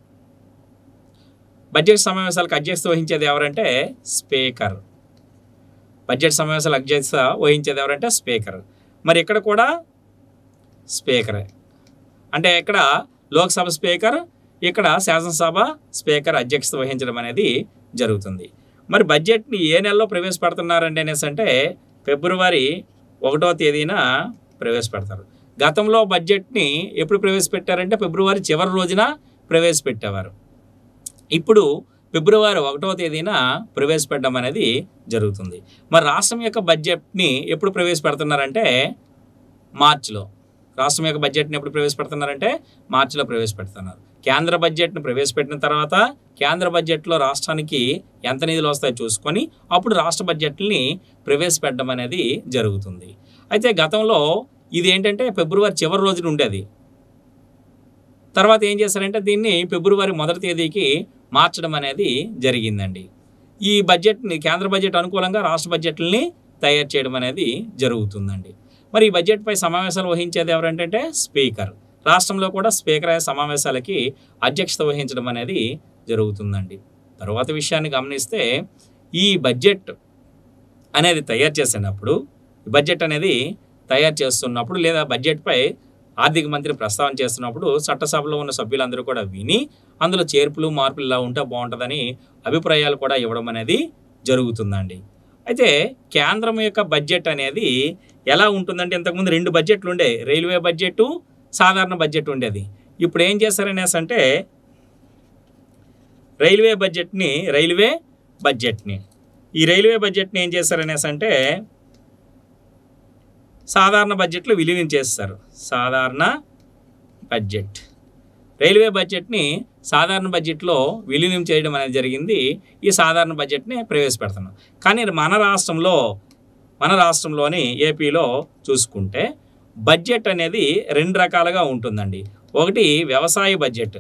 బడ్జెట్ సమావేశాలకు అధ్యక్షత వహించేది ఎవరంటే స్పీకర్ బడ్జెట్ సమావేశాలు అధ్యక్షత వహించేది ఎవరంటే స్పీకర్ మరి ఇక్కడ కూడా స్పీకరే అంటే ఇక్కడ లోక్సభ స్పీకర్ ఇక్కడ శాసనసభ స్పీకర్ అధ్యక్షత వహించడం అనేది జరుగుతుంది మరి బడ్జెట్ని ఏ నెలలో ప్రవేశపెడుతున్నారండి అనేసి అంటే ఫిబ్రవరి ఒకటో తేదీన ప్రవేశపెడతారు గతంలో బడ్జెట్ని ఎప్పుడు ప్రవేశపెట్టారంటే ఫిబ్రవరి చివరి రోజున ప్రవేశపెట్టేవారు ఇప్పుడు ఫిబ్రవరి ఒకటో తేదీన ప్రవేశపెట్టడం అనేది జరుగుతుంది మరి రాష్ట్రం యొక్క బడ్జెట్ని ఎప్పుడు ప్రవేశపెడుతున్నారంటే మార్చిలో రాష్ట్రం యొక్క బడ్జెట్ని ఎప్పుడు ప్రవేశపెడుతున్నారంటే మార్చిలో ప్రవేశపెడుతున్నారు కేంద్ర బడ్జెట్ను ప్రవేశపెట్టిన తర్వాత కేంద్ర బడ్జెట్లో రాష్ట్రానికి ఎంత నిధులు వస్తాయో చూసుకొని అప్పుడు రాష్ట్ర బడ్జెట్ని ప్రవేశపెట్టడం అనేది జరుగుతుంది అయితే గతంలో ఇది ఏంటంటే ఫిబ్రవరి చివరి రోజున ఉండేది తర్వాత ఏం చేశారంటే దీన్ని ఫిబ్రవరి మొదటి తేదీకి మార్చడం అనేది జరిగిందండి ఈ బడ్జెట్ని కేంద్ర బడ్జెట్ అనుకూలంగా రాష్ట్ర బడ్జెట్లని తయారు చేయడం అనేది జరుగుతుందండి మరి ఈ బడ్జెట్పై సమావేశాలు వహించేది ఎవరంటే స్పీకర్ రాష్ట్రంలో కూడా స్పీకర్ అయ్యే సమావేశాలకి అధ్యక్షత వహించడం అనేది జరుగుతుందండి తర్వాత విషయాన్ని గమనిస్తే ఈ బడ్జెట్ అనేది తయారు చేసినప్పుడు ఈ బడ్జెట్ అనేది తయారు చేస్తున్నప్పుడు లేదా బడ్జెట్పై ఆర్థిక మంత్రి ప్రస్తావన చేస్తున్నప్పుడు చట్టసభలో ఉన్న సభ్యులందరూ కూడా విని అందులో చేర్పులు మార్పులు ఇలా ఉంటే బాగుంటుందని అభిప్రాయాలు కూడా ఇవ్వడం అనేది జరుగుతుందండి అయితే కేంద్రం యొక్క బడ్జెట్ అనేది ఎలా ఉంటుందంటే ఇంతకుముందు రెండు బడ్జెట్లు ఉండే రైల్వే బడ్జెట్ సాధారణ బడ్జెట్ ఉండేది ఇప్పుడు ఏం చేశారనేసి అంటే రైల్వే బడ్జెట్ని రైల్వే బడ్జెట్ని ఈ రైల్వే బడ్జెట్ని ఏం చేశారనేసి అంటే సాధారణ బడ్జెట్లో విలీనం చేస్తారు సాధారణ బడ్జెట్ రైల్వే బడ్జెట్ని సాధారణ బడ్జెట్లో విలీనం చేయడం అనేది జరిగింది ఈ సాధారణ బడ్జెట్ని ప్రవేశపెడుతున్నాం కానీ మన రాష్ట్రంలో మన రాష్ట్రంలోని ఏపీలో చూసుకుంటే బడ్జెట్ అనేది రెండు రకాలుగా ఉంటుందండి ఒకటి వ్యవసాయ బడ్జెట్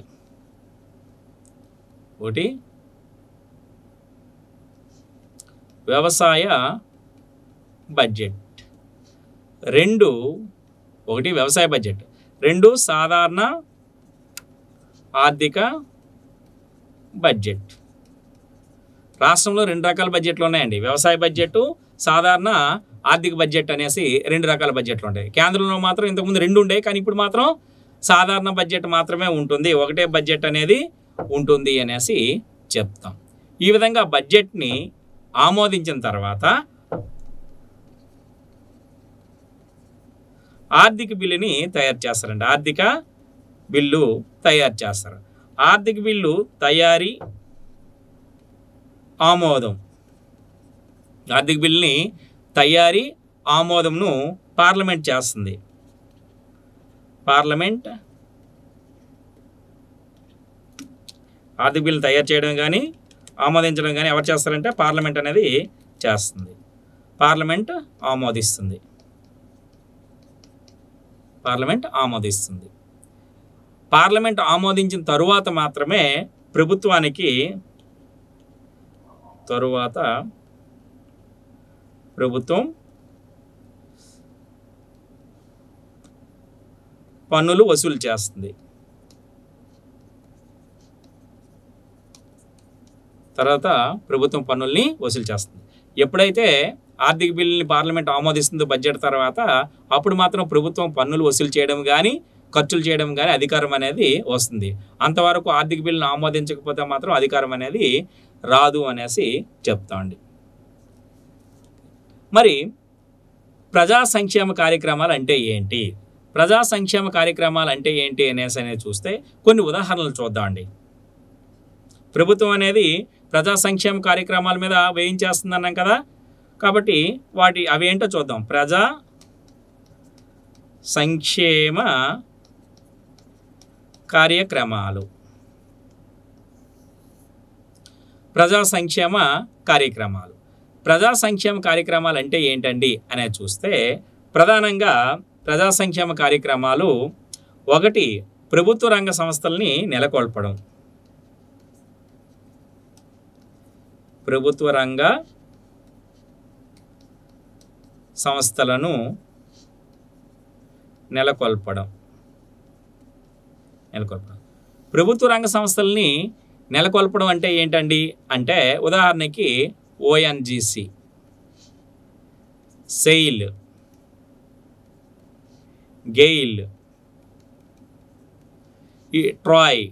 ఒకటి వ్యవసాయ బడ్జెట్ రెండు ఒకటి వ్యవసాయ బడ్జెట్ రెండు సాధారణ ఆర్థిక బడ్జెట్ రాష్ట్రంలో రెండు రకాల బడ్జెట్లు ఉన్నాయండి వ్యవసాయ బడ్జెట్ సాధారణ ఆర్థిక బడ్జెట్ అనేసి రెండు రకాల బడ్జెట్లు ఉంటాయి కేంద్రంలో మాత్రం ఇంతకుముందు రెండు ఉండే కానీ ఇప్పుడు మాత్రం సాధారణ బడ్జెట్ మాత్రమే ఉంటుంది ఒకటే బడ్జెట్ అనేది ఉంటుంది అనేసి చెప్తాం ఈ విధంగా బడ్జెట్ని ఆమోదించిన తర్వాత ఆర్థిక బిల్లుని తయారు చేస్తారండి ఆర్థిక బిల్లు తయారు చేస్తారు ఆర్థిక బిల్లు తయారీ ఆమోదం ఆర్థిక బిల్లుని తయారీ ఆమోదంను పార్లమెంట్ చేస్తుంది పార్లమెంట్ ఆర్థిక బిల్లు తయారు చేయడం కానీ ఆమోదించడం కానీ ఎవరు చేస్తారంటే పార్లమెంట్ అనేది చేస్తుంది పార్లమెంట్ ఆమోదిస్తుంది పార్లమెంట్ ఆమోదిస్తుంది పార్లమెంట్ ఆమోదించిన తరువాత మాత్రమే ప్రభుత్వానికి తరువాత ప్రభుత్వం పన్నులు వసూలు చేస్తుంది తర్వాత ప్రభుత్వం పన్నుల్ని వసూలు చేస్తుంది ఎప్పుడైతే ఆర్థిక బిల్లుని పార్లమెంట్ ఆమోదిస్తుందో బడ్జెట్ తర్వాత అప్పుడు మాత్రం ప్రభుత్వం పన్నులు వసూలు చేయడం కానీ ఖర్చులు చేయడం కానీ అధికారం అనేది వస్తుంది అంతవరకు ఆర్థిక బిల్లును ఆమోదించకపోతే మాత్రం అధికారం అనేది రాదు అనేసి చెప్తాండి మరి ప్రజా సంక్షేమ కార్యక్రమాలు అంటే ఏంటి ప్రజా సంక్షేమ కార్యక్రమాలు అంటే ఏంటి అనేసి అనేది చూస్తే కొన్ని ఉదాహరణలు చూద్దామండి ప్రభుత్వం అనేది ప్రజా సంక్షేమ కార్యక్రమాల మీద వేయించేస్తుంది అన్నాం కదా కాబట్టి వాటి అవి ఏంటో చూద్దాం ప్రజా సంక్షేమ కార్యక్రమాలు ప్రజా సంక్షేమ కార్యక్రమాలు ప్రజా సంక్షేమ కార్యక్రమాలు అంటే ఏంటండి అనేది చూస్తే ప్రధానంగా ప్రజా సంక్షేమ కార్యక్రమాలు ఒకటి ప్రభుత్వ రంగ సంస్థల్ని నెలకొల్పడం ప్రభుత్వ రంగ సంస్థలను నెలకొల్పడం నెలకొల్పడం ప్రభుత్వ రంగ సంస్థల్ని నెలకొల్పడం అంటే ఏంటండి అంటే ఉదాహరణకి ఓఎన్జిసి సెయిల్ గెయిల్ ఈ ట్రాయ్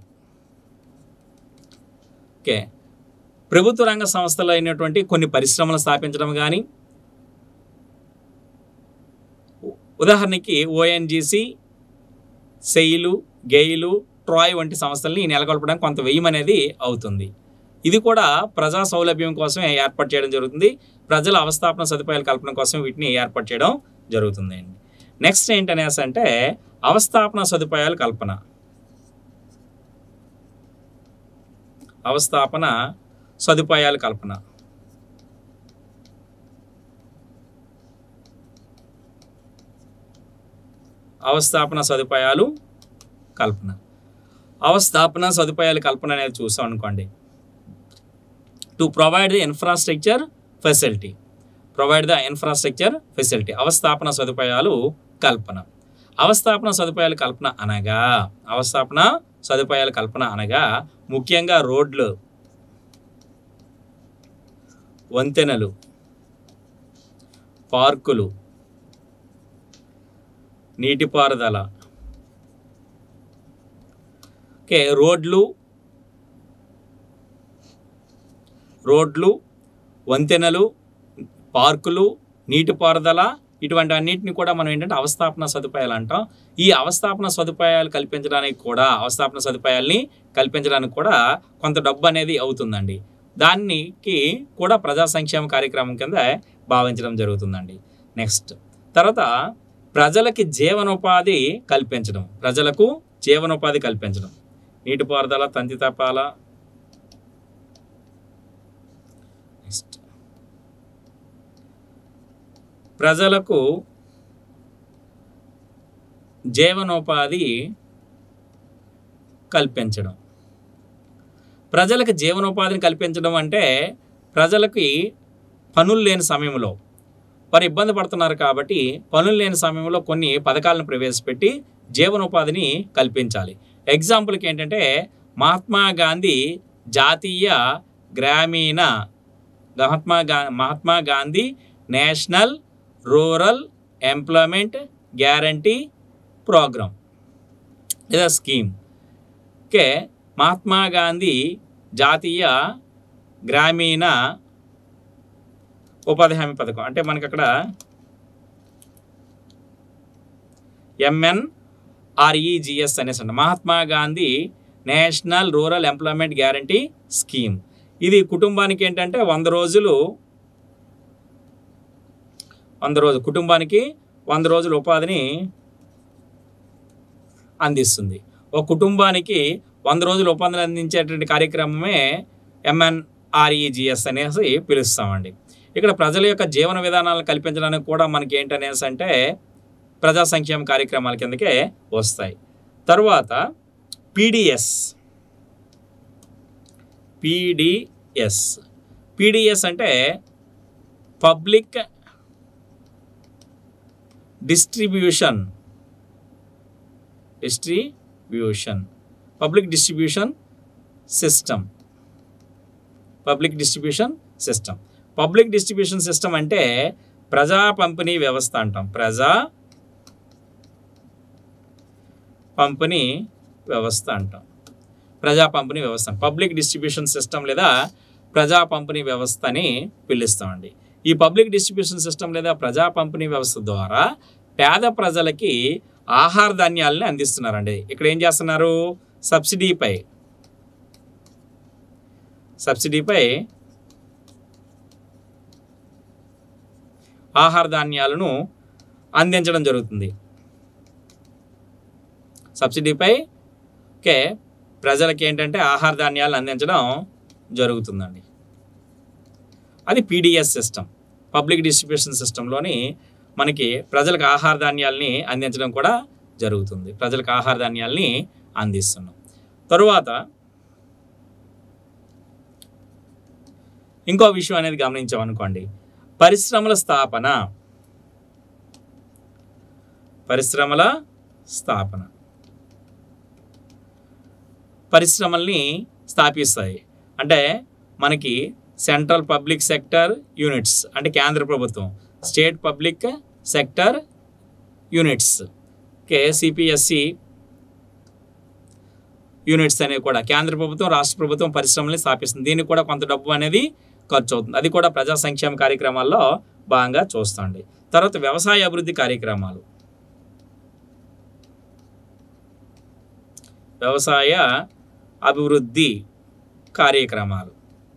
ఓకే ప్రభుత్వ రంగ సంస్థలు అయినటువంటి కొన్ని పరిశ్రమలు స్థాపించడం కానీ ఉదాహరణకి ఓఎన్జిసి సెయిలు గెయిలు ట్రాయ్ వంటి సంస్థల్ని నెలకొల్పడానికి కొంత వ్యయం అనేది అవుతుంది ఇది కూడా ప్రజా సౌలభ్యం కోసమే ఏర్పాటు చేయడం జరుగుతుంది ప్రజల అవస్థాపన సదుపాయాల కల్పన కోసం వీటిని ఏర్పాటు చేయడం జరుగుతుంది అండి నెక్స్ట్ ఏంటనేసి అంటే అవస్థాపన సదుపాయాల కల్పన అవస్థాపన సదుపాయాల కల్పన అవస్థాపన సదుపాయాలు కల్పన అవస్థాపన సదుపాయాల కల్పన అనేది చూసాం అనుకోండి to provide the infrastructure facility provide the infrastructure facility అవస్థాపన సదుపాయాలు కల్పన అవస్థాపన సదుపాయాల కల్పన అనగా అవస్థాపన సదుపాయాల కల్పన అనగా ముఖ్యంగా రోడ్లు వంతెనలు పార్కులు నీటిపారుదల ఓకే రోడ్లు రోడ్లు వంతెనలు పార్కులు నీటిపారుదల ఇటువంటి అన్నింటిని కూడా మనం ఏంటంటే అవస్థాపన సదుపాయాలు అంటాం ఈ అవస్థాపన సదుపాయాలు కల్పించడానికి కూడా అవస్థాపన సదుపాయాల్ని కల్పించడానికి కూడా కొంత డబ్బు అనేది అవుతుందండి దానికి కూడా ప్రజా సంక్షేమ కార్యక్రమం కింద భావించడం జరుగుతుందండి నెక్స్ట్ తర్వాత ప్రజలకి జీవనోపాధి కల్పించడం ప్రజలకు జీవనోపాధి కల్పించడం నీటిపారుదల తంతి తపాల నెక్స్ట్ ప్రజలకు జీవనోపాధి కల్పించడం ప్రజలకు జీవనోపాధిని కల్పించడం అంటే ప్రజలకి పనులు లేని సమయంలో వారు ఇబ్బంది పడుతున్నారు కాబట్టి పనులు లేని సమయంలో కొన్ని పథకాలను ప్రవేశపెట్టి జీవనోపాధిని కల్పించాలి ఎగ్జాంపుల్కి ఏంటంటే మహాత్మా గాంధీ జాతీయ గ్రామీణ మహాత్మా గా Mahatma Gandhi national rural employment guarantee programme లేదా స్కీమ్ ఓకే మహాత్మా గాంధీ జాతీయ గ్రామీణ ఉపాధి హామీ పథకం అంటే మనకి అక్కడ ఎంఎన్ ఆర్ఈజిఎస్ అనేసి అంట Mahatma Gandhi national rural employment guarantee scheme ఇది కుటుంబానికి ఏంటంటే వంద రోజులు వంద రోజు కుటుంబానికి వంద రోజుల ఉపాధిని అందిస్తుంది ఒక కుటుంబానికి వంద రోజుల ఉపాధిని అందించేటువంటి కార్యక్రమమే ఎంఎన్ ఆర్ఈజిఎస్ అనేసి పిలుస్తామండి ఇక్కడ ప్రజల యొక్క జీవన విధానాలను కల్పించడానికి కూడా మనకి ఏంటనేసి అంటే ప్రజా సంక్షేమ కార్యక్రమాల కిందకే వస్తాయి తరువాత పీడిఎస్ పీడిఎస్ పీడిఎస్ అంటే public distribution distribution public distribution system public distribution system public distribution system అంటే ప్రజా పంపిణీ వ్యవస్థ అంటాం ప్రజా పంపిణీ వ్యవస్థ అంటాం ప్రజా పంపిణీ వ్యవస్థ పబ్లిక్ డిస్ట్రిబ్యూషన్ సిస్టమ్ లేదా ప్రజా పంపిణీ వ్యవస్థ అని పిలుస్తామండి ఈ పబ్లిక్ డిస్ట్రిబ్యూషన్ సిస్టమ్ లేదా ప్రజా పంపిణీ వ్యవస్థ ద్వారా పేద ప్రజలకి ఆహార ధాన్యాలని అందిస్తున్నారండి ఇక్కడ ఏం చేస్తున్నారు సబ్సిడీపై సబ్సిడీపై ఆహార ధాన్యాలను అందించడం జరుగుతుంది సబ్సిడీపై ఓకే ప్రజలకి ఏంటంటే ఆహార ధాన్యాలను అందించడం జరుగుతుందండి అది పీడిఎస్ సిస్టమ్ పబ్లిక్ డిస్ట్రిబ్యూషన్ సిస్టంలోని మనకి ప్రజలకు ఆహార ధాన్యాల్ని అందించడం కూడా జరుగుతుంది ప్రజలకు ఆహార ధాన్యాల్ని అందిస్తున్నాం తరువాత ఇంకో విషయం అనేది గమనించామనుకోండి పరిశ్రమల స్థాపన పరిశ్రమల స్థాపన పరిశ్రమల్ని స్థాపిస్తాయి అంటే మనకి సెంట్రల్ పబ్లిక్ సెక్టర్ యూనిట్స్ అంటే కేంద్ర ప్రభుత్వం స్టేట్ పబ్లిక్ సెక్టర్ యూనిట్స్ కే సిపిఎస్సి యూనిట్స్ అనేవి కూడా కేంద్ర ప్రభుత్వం రాష్ట్ర ప్రభుత్వం పరిశ్రమల్ని స్థాపిస్తుంది దీనికి కూడా కొంత డబ్బు అనేది ఖర్చు అవుతుంది అది కూడా ప్రజా సంక్షేమ కార్యక్రమాల్లో భాగంగా చూస్తుంది తర్వాత వ్యవసాయ అభివృద్ధి కార్యక్రమాలు వ్యవసాయ అభివృద్ధి కార్యక్రమాలు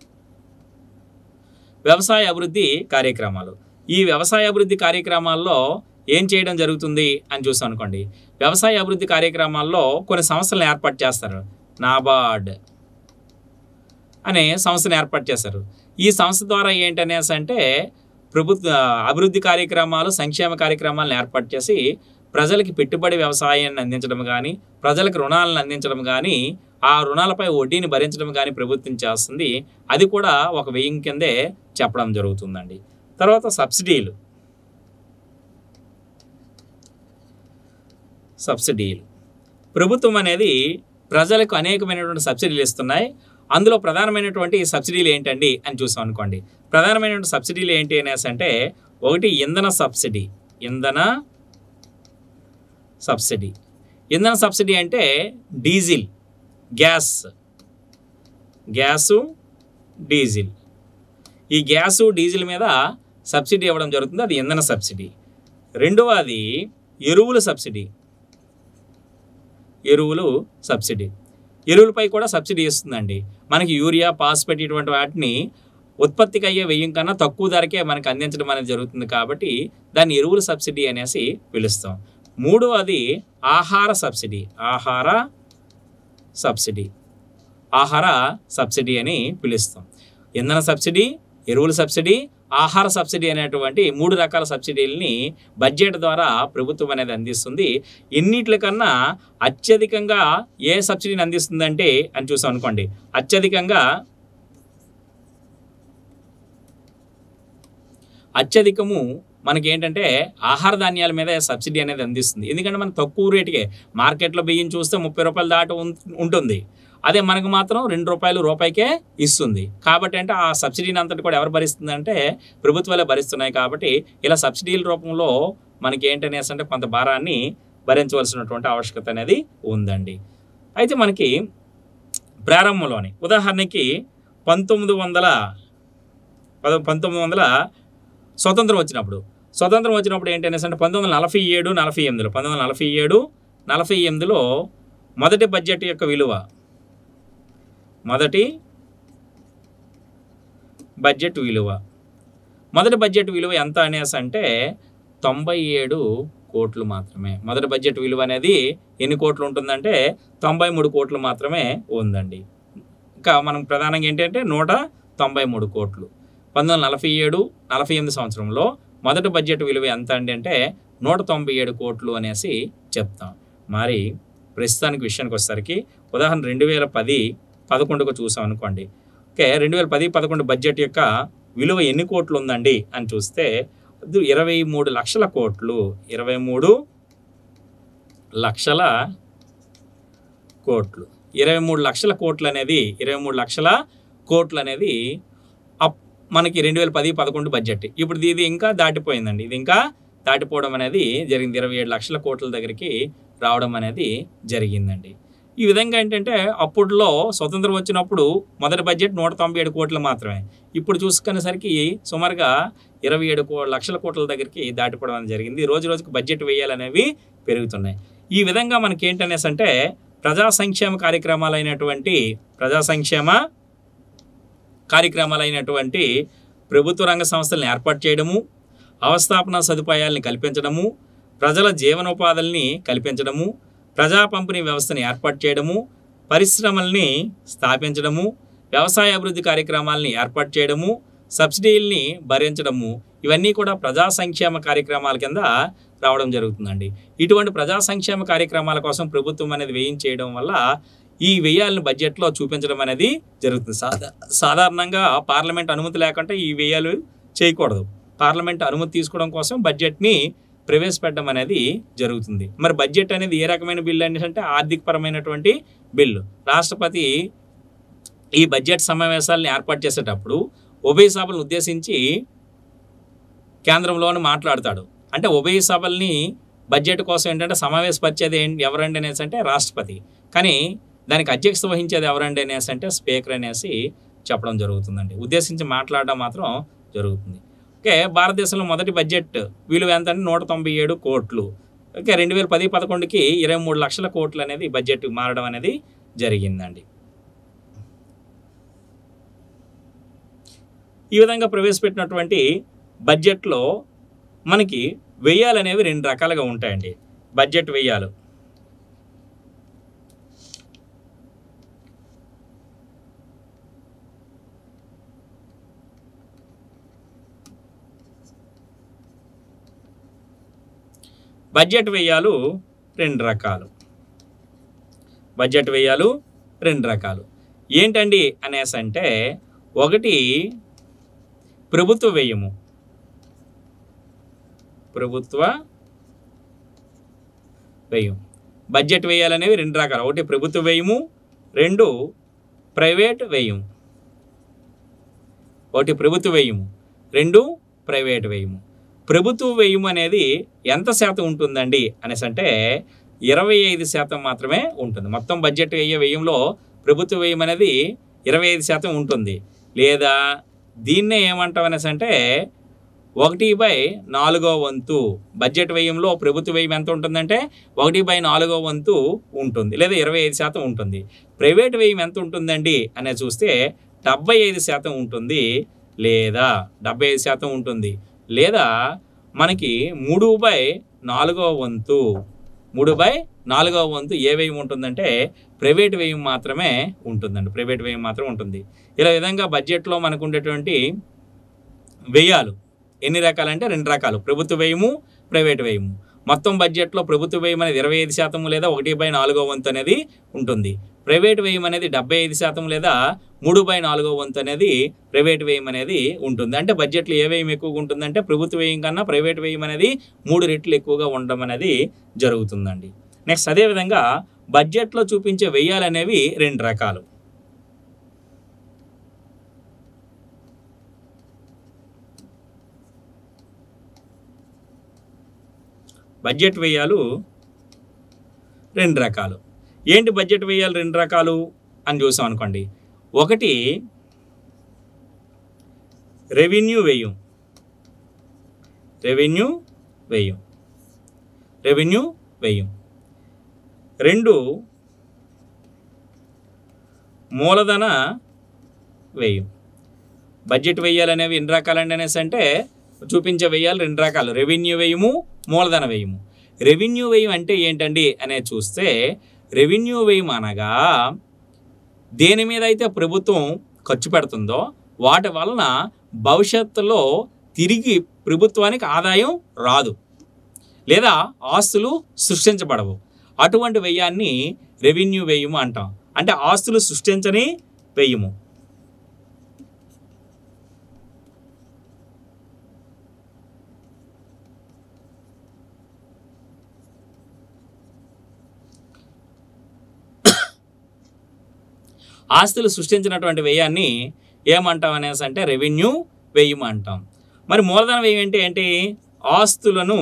వ్యవసాయ అభివృద్ధి కార్యక్రమాలు ఈ వ్యవసాయ అభివృద్ధి కార్యక్రమాల్లో ఏం చేయడం జరుగుతుంది అని చూసాం అనుకోండి వ్యవసాయ అభివృద్ధి కార్యక్రమాల్లో కొన్ని సంస్థలను ఏర్పాటు చేస్తారు నాబార్డ్ అనే సంస్థను ఏర్పాటు చేశారు ఈ సంస్థ ద్వారా ఏంటనేసి అంటే ప్రభుత్వ అభివృద్ధి కార్యక్రమాలు సంక్షేమ కార్యక్రమాలను ఏర్పాటు చేసి ప్రజలకి పెట్టుబడి వ్యవసాయాన్ని అందించడం కానీ ప్రజలకు రుణాలను అందించడం కానీ ఆ రుణాలపై వడ్డీని భరించడం కానీ ప్రభుత్వం చేస్తుంది అది కూడా ఒక వ్యయం కిందే చెప్పడం జరుగుతుందండి తర్వాత సబ్సిడీలు సబ్సిడీలు ప్రభుత్వం అనేది ప్రజలకు అనేకమైనటువంటి సబ్సిడీలు ఇస్తున్నాయి అందులో ప్రధానమైనటువంటి సబ్సిడీలు ఏంటండి అని చూసాం అనుకోండి ప్రధానమైనటువంటి సబ్సిడీలు ఏంటి అనేసి అంటే ఒకటి ఇంధన సబ్సిడీ ఇంధన సబ్సిడీ ఇంధన సబ్సిడీ అంటే డీజిల్ గ్యాస్ గ్యాసు డీజిల్ ఈ గ్యాసు డీజిల్ మీద సబ్సిడీ ఇవ్వడం జరుగుతుంది అది ఇంధన సబ్సిడీ రెండవది ఎరువుల సబ్సిడీ ఎరువులు సబ్సిడీ ఎరువులపై కూడా సబ్సిడీ ఇస్తుందండి మనకి యూరియా పాస్పేట్ ఇటువంటి వాటిని ఉత్పత్తికి అయ్యే వ్యయం కన్నా తక్కువ ధరకే మనకు అందించడం అనేది జరుగుతుంది కాబట్టి దాన్ని ఎరువుల సబ్సిడీ అనేసి పిలుస్తాం మూడవది ఆహార సబ్సిడీ ఆహార సబ్సిడీ ఆహార సబ్సిడీ అని పిలుస్తాం ఇంధన సబ్సిడీ ఎరువుల సబ్సిడీ ఆహార సబ్సిడీ అనేటువంటి మూడు రకాల సబ్సిడీలని బడ్జెట్ ద్వారా ప్రభుత్వం అనేది అందిస్తుంది ఎన్నిట్లకన్నా అత్యధికంగా ఏ సబ్సిడీని అందిస్తుందంటే అని చూసాం అనుకోండి అత్యధికంగా అత్యధికము మనకి ఏంటంటే ఆహార ధాన్యాల మీద సబ్సిడీ అనేది అందిస్తుంది ఎందుకంటే మనకు తక్కువ రేటుకే మార్కెట్లో బియ్యం చూస్తే ముప్పై రూపాయలు దాటి ఉం- ఉంటుంది అదే మనకు మాత్రం రెండు రూపాయలు రూపాయికే ఇస్తుంది కాబట్టి అంటే ఆ సబ్సిడీని అంతటి కూడా ఎవరు భరిస్తుందంటే ప్రభుత్వాలే భరిస్తున్నాయి కాబట్టి ఇలా సబ్సిడీల రూపంలో మనకి ఏంటనేసి అంటే కొంత భారాన్ని భరించవలసినటువంటి ఆవశ్యకత అనేది ఉందండి అయితే మనకి ప్రారంభంలోని ఉదాహరణకి పంతొమ్మిది వందల పద పంతొమ్మిది వందల స్వతంత్రం వచ్చినప్పుడు స్వతంత్రం వచ్చినప్పుడు ఏంటనేసి అంటే పంతొమ్మిది వందల నలభై ఏడు నలభై ఎనిమిదిలో పంతొమ్మిది వందల నలభై ఏడు నలభై ఎనిమిదిలో మొదటి బడ్జెట్ యొక్క విలువ మొదటి బడ్జెట్ విలువ మొదటి బడ్జెట్ విలువ ఎంత అనేసి అంటే తొంభై ఏడు కోట్లు మాత్రమే మొదటి బడ్జెట్ విలువ అనేది ఎన్ని కోట్లు ఉంటుందంటే తొంభై మూడు కోట్లు మాత్రమే ఉందండి ఇంకా మనం ప్రధానంగా ఏంటంటే నూట తొంభై మూడు కోట్లు పంతొమ్మిది వందల నలభై ఏడు నలభై ఎనిమిది సంవత్సరంలో మొదటి బడ్జెట్ విలువ ఎంత అండి అంటే నూట తొంభై ఏడు కోట్లు అనేసి చెప్తాం మరి ప్రస్తుతానికి విషయానికి వచ్చేసరికి ఉదాహరణ రెండు వేల పది పదకొండుకు చూసాం అనుకోండి ఓకే రెండు వేల పది పదకొండు బడ్జెట్ యొక్క విలువ ఎన్ని కోట్లు ఉందండి అని చూస్తే అది ఇరవై మూడు లక్షల కోట్లు ఇరవై మూడు లక్షల కోట్లు ఇరవై మూడు లక్షల కోట్లు అనేది ఇరవై మూడు లక్షల కోట్లు అనేది అప్ మనకి రెండు వేల పది పదకొండు బడ్జెట్ ఇప్పుడు ఇది ఇంకా దాటిపోయిందండి ఇది ఇంకా దాటిపోవడం అనేది జరిగింది ఇరవై ఏడు లక్షల కోట్ల దగ్గరికి రావడం అనేది జరిగిందండి ఈ విధంగా ఏంటంటే అప్పుడులో స్వతంత్రం వచ్చినప్పుడు మొదటి బడ్జెట్ నూట తొంభై ఏడు కోట్లు మాత్రమే ఇప్పుడు చూసుకునేసరికి సుమారుగా ఇరవై ఏడు కో లక్షల కోట్ల దగ్గరికి దాటిపోవడం అనేది జరిగింది రోజు రోజుకు బడ్జెట్ వేయాలనేవి పెరుగుతున్నాయి ఈ విధంగా మనకి ఏంటనేసి అంటే ప్రజా సంక్షేమ కార్యక్రమాలైనటువంటి ప్రజా సంక్షేమ కార్యక్రమాలైనటువంటి ప్రభుత్వ రంగ సంస్థలను ఏర్పాటు చేయడము అవస్థాపన సదుపాయాలని కల్పించడము ప్రజల జీవనోపాధుల్ని కల్పించడము ప్రజా పంపిణీ వ్యవస్థని ఏర్పాటు చేయడము పరిశ్రమల్ని స్థాపించడము వ్యవసాయ అభివృద్ధి కార్యక్రమాలని ఏర్పాటు చేయడము సబ్సిడీల్ని భరించడము ఇవన్నీ కూడా ప్రజా సంక్షేమ కార్యక్రమాల కింద రావడం జరుగుతుందండి ఇటువంటి ప్రజా సంక్షేమ కార్యక్రమాల కోసం ప్రభుత్వం అనేది వేయించేయడం వల్ల ఈ వ్యయాలను బడ్జెట్లో చూపించడం అనేది జరుగుతుంది సాధా సాధారణంగా పార్లమెంట్ అనుమతి లేకుండా ఈ వ్యయాలు చేయకూడదు పార్లమెంట్ అనుమతి తీసుకోవడం కోసం బడ్జెట్ని ప్రవేశపెట్టడం అనేది జరుగుతుంది మరి బడ్జెట్ అనేది ఏ రకమైన బిల్లు అనేసి అంటే ఆర్థికపరమైనటువంటి బిల్లు రాష్ట్రపతి ఈ బడ్జెట్ సమావేశాలను ఏర్పాటు చేసేటప్పుడు ఉభయ సభలను ఉద్దేశించి కేంద్రంలోనే మాట్లాడతాడు అంటే ఉభయ సభల్ని బడ్జెట్ కోసం ఏంటంటే సమావేశపరిచేది ఏంటి ఎవరండి అనేసి అంటే రాష్ట్రపతి కానీ దానికి అధ్యక్షత వహించేది ఎవరండి అనేసి అంటే స్పీకర్ అనేసి చెప్పడం జరుగుతుందండి ఉద్దేశించి మాట్లాడడం మాత్రం జరుగుతుంది ఓకే భారతదేశంలో మొదటి బడ్జెట్ విలువ ఎంత అంటే నూట తొంభై ఏడు కోట్లు ఓకే రెండు వేల పది పదకొండుకి ఇరవై మూడు లక్షల కోట్లు అనేది బడ్జెట్ మారడం అనేది జరిగిందండి ఈ విధంగా ప్రవేశపెట్టినటువంటి బడ్జెట్లో మనకి వ్యయాలు అనేవి రెండు రకాలుగా ఉంటాయండి బడ్జెట్ వ్యయాలు బడ్జెట్ వ్యయాలు రెండు రకాలు బడ్జెట్ వ్యయాలు రెండు రకాలు ఏంటండి అనేసి అంటే ఒకటి ప్రభుత్వ వ్యయము ప్రభుత్వ వ్యయం బడ్జెట్ వ్యయాలు అనేవి రెండు రకాలు ఒకటి ప్రభుత్వ వ్యయము రెండు ప్రైవేట్ వ్యయం ఒకటి ప్రభుత్వ వ్యయము రెండు ప్రైవేట్ వ్యయము ప్రభుత్వ వ్యయం అనేది ఎంత శాతం ఉంటుందండి అనేసి అంటే ఇరవై ఐదు శాతం మాత్రమే ఉంటుంది మొత్తం బడ్జెట్ అయ్యే వ్యయంలో ప్రభుత్వ వ్యయం అనేది ఇరవై ఐదు శాతం ఉంటుంది లేదా దీన్నే ఏమంటాం అనేసి అంటే ఒకటి బై నాలుగో వంతు బడ్జెట్ వ్యయంలో ప్రభుత్వ వ్యయం ఎంత ఉంటుందంటే ఒకటి బై నాలుగో వంతు ఉంటుంది లేదా ఇరవై ఐదు శాతం ఉంటుంది ప్రైవేట్ వ్యయం ఎంత ఉంటుందండి అనేది చూస్తే డెబ్బై ఐదు శాతం ఉంటుంది లేదా డెబ్బై ఐదు శాతం ఉంటుంది లేదా మనకి మూడు బై నాలుగో వంతు మూడు బై నాలుగో వంతు ఏ వ్యయం ఉంటుందంటే ప్రైవేట్ వ్యయం మాత్రమే ఉంటుందండి ప్రైవేట్ వ్యయం మాత్రం ఉంటుంది ఇలా విధంగా బడ్జెట్లో మనకు ఉండేటువంటి వ్యయాలు ఎన్ని రకాలంటే రెండు రకాలు ప్రభుత్వ వ్యయము ప్రైవేట్ వ్యయము మొత్తం బడ్జెట్లో ప్రభుత్వ వ్యయం అనేది ఇరవై ఐదు శాతం లేదా ఒకటి బై నాలుగో వంతు అనేది ఉంటుంది ప్రైవేట్ వ్యయం అనేది డెబ్బై ఐదు శాతం లేదా మూడు బై నాలుగో వంతు అనేది ప్రైవేట్ వ్యయం అనేది ఉంటుంది అంటే బడ్జెట్లో ఏ వ్యయం ఎక్కువగా ఉంటుందంటే ప్రభుత్వ వ్యయం కన్నా ప్రైవేట్ వ్యయం అనేది మూడు రెట్లు ఎక్కువగా ఉండడం అనేది జరుగుతుందండి నెక్స్ట్ అదేవిధంగా బడ్జెట్లో చూపించే వ్యయాలు అనేవి రెండు రకాలు బడ్జెట్ వ్యయాలు రెండు రకాలు ఏంటి బడ్జెట్ వ్యయాలు రెండు రకాలు అని చూసాం అనుకోండి ఒకటి రెవెన్యూ వ్యయం రెవెన్యూ వ్యయం రెవెన్యూ వ్యయం రెండు మూలధన వ్యయం బడ్జెట్ వ్యయాలు అనేవి ఎన్ని రకాలండి అనేసి అంటే చూపించే వ్యయాలు రెండు రకాలు రెవెన్యూ వ్యయము మూలధన వ్యయము రెవెన్యూ వ్యయం అంటే ఏంటండి అనేది చూస్తే రెవెన్యూ వ్యయం అనగా దేని మీద అయితే ప్రభుత్వం ఖర్చు పెడుతుందో వాటి వలన భవిష్యత్తులో తిరిగి ప్రభుత్వానికి ఆదాయం రాదు లేదా ఆస్తులు సృష్టించబడవు అటువంటి వ్యయాన్ని రెవెన్యూ వ్యయము అంటాం అంటే ఆస్తులు సృష్టించని వ్యయము ఆస్తులు సృష్టించినటువంటి వ్యయాన్ని ఏమంటాం అనేసి అంటే రెవెన్యూ వ్యయం అంటాం మరి మూలధన వ్యయం అంటే ఏంటి ఆస్తులను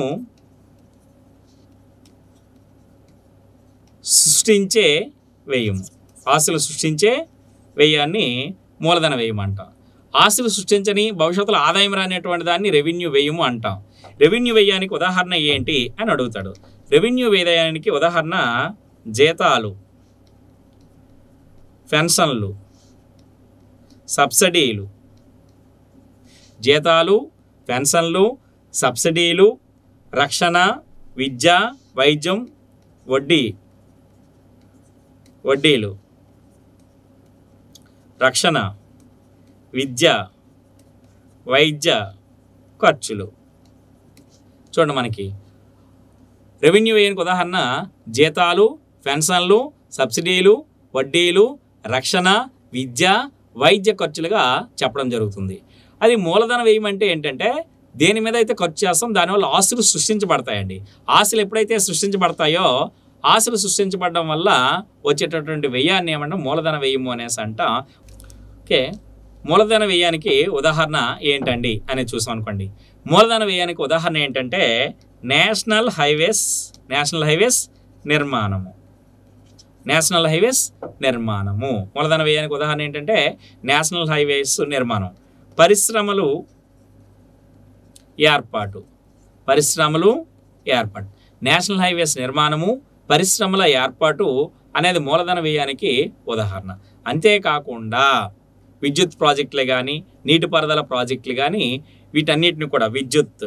సృష్టించే వ్యయం ఆస్తులు సృష్టించే వ్యయాన్ని మూలధన వ్యయం అంటాం ఆస్తులు సృష్టించని భవిష్యత్తులో ఆదాయం రానటువంటి దాన్ని రెవెన్యూ వ్యయము అంటాం రెవెన్యూ వ్యయానికి ఉదాహరణ ఏంటి అని అడుగుతాడు రెవెన్యూ వ్యయానికి ఉదాహరణ జీతాలు పెన్షన్లు సబ్సిడీలు జీతాలు పెన్షన్లు సబ్సిడీలు రక్షణ విద్య వైద్యం వడ్డీ వడ్డీలు రక్షణ విద్య వైద్య ఖర్చులు చూడండి మనకి రెవెన్యూ వ్యయానికి ఉదాహరణ జీతాలు పెన్షన్లు సబ్సిడీలు వడ్డీలు రక్షణ విద్య వైద్య ఖర్చులుగా చెప్పడం జరుగుతుంది అది మూలధన వ్యయం అంటే ఏంటంటే దేని మీద అయితే ఖర్చు చేస్తాం దానివల్ల ఆస్తులు సృష్టించబడతాయండి ఆస్తులు ఎప్పుడైతే సృష్టించబడతాయో ఆస్తులు సృష్టించబడడం వల్ల వచ్చేటటువంటి వ్యయాన్ని ఏమంటాం మూలధన వ్యయము అనేసి అంటాం ఓకే మూలధన వ్యయానికి ఉదాహరణ ఏంటండి అనేది చూసాం అనుకోండి మూలధన వ్యయానికి ఉదాహరణ ఏంటంటే నేషనల్ హైవేస్ నేషనల్ హైవేస్ నిర్మాణము నేషనల్ హైవేస్ నిర్మాణము మూలధన వ్యయానికి ఉదాహరణ ఏంటంటే నేషనల్ హైవేస్ నిర్మాణం పరిశ్రమలు ఏర్పాటు పరిశ్రమలు ఏర్పాటు నేషనల్ హైవేస్ నిర్మాణము పరిశ్రమల ఏర్పాటు అనేది మూలధన వ్యయానికి ఉదాహరణ అంతేకాకుండా విద్యుత్ ప్రాజెక్టులు కానీ నీటిపారుదల ప్రాజెక్టులు కానీ వీటన్నిటిని కూడా విద్యుత్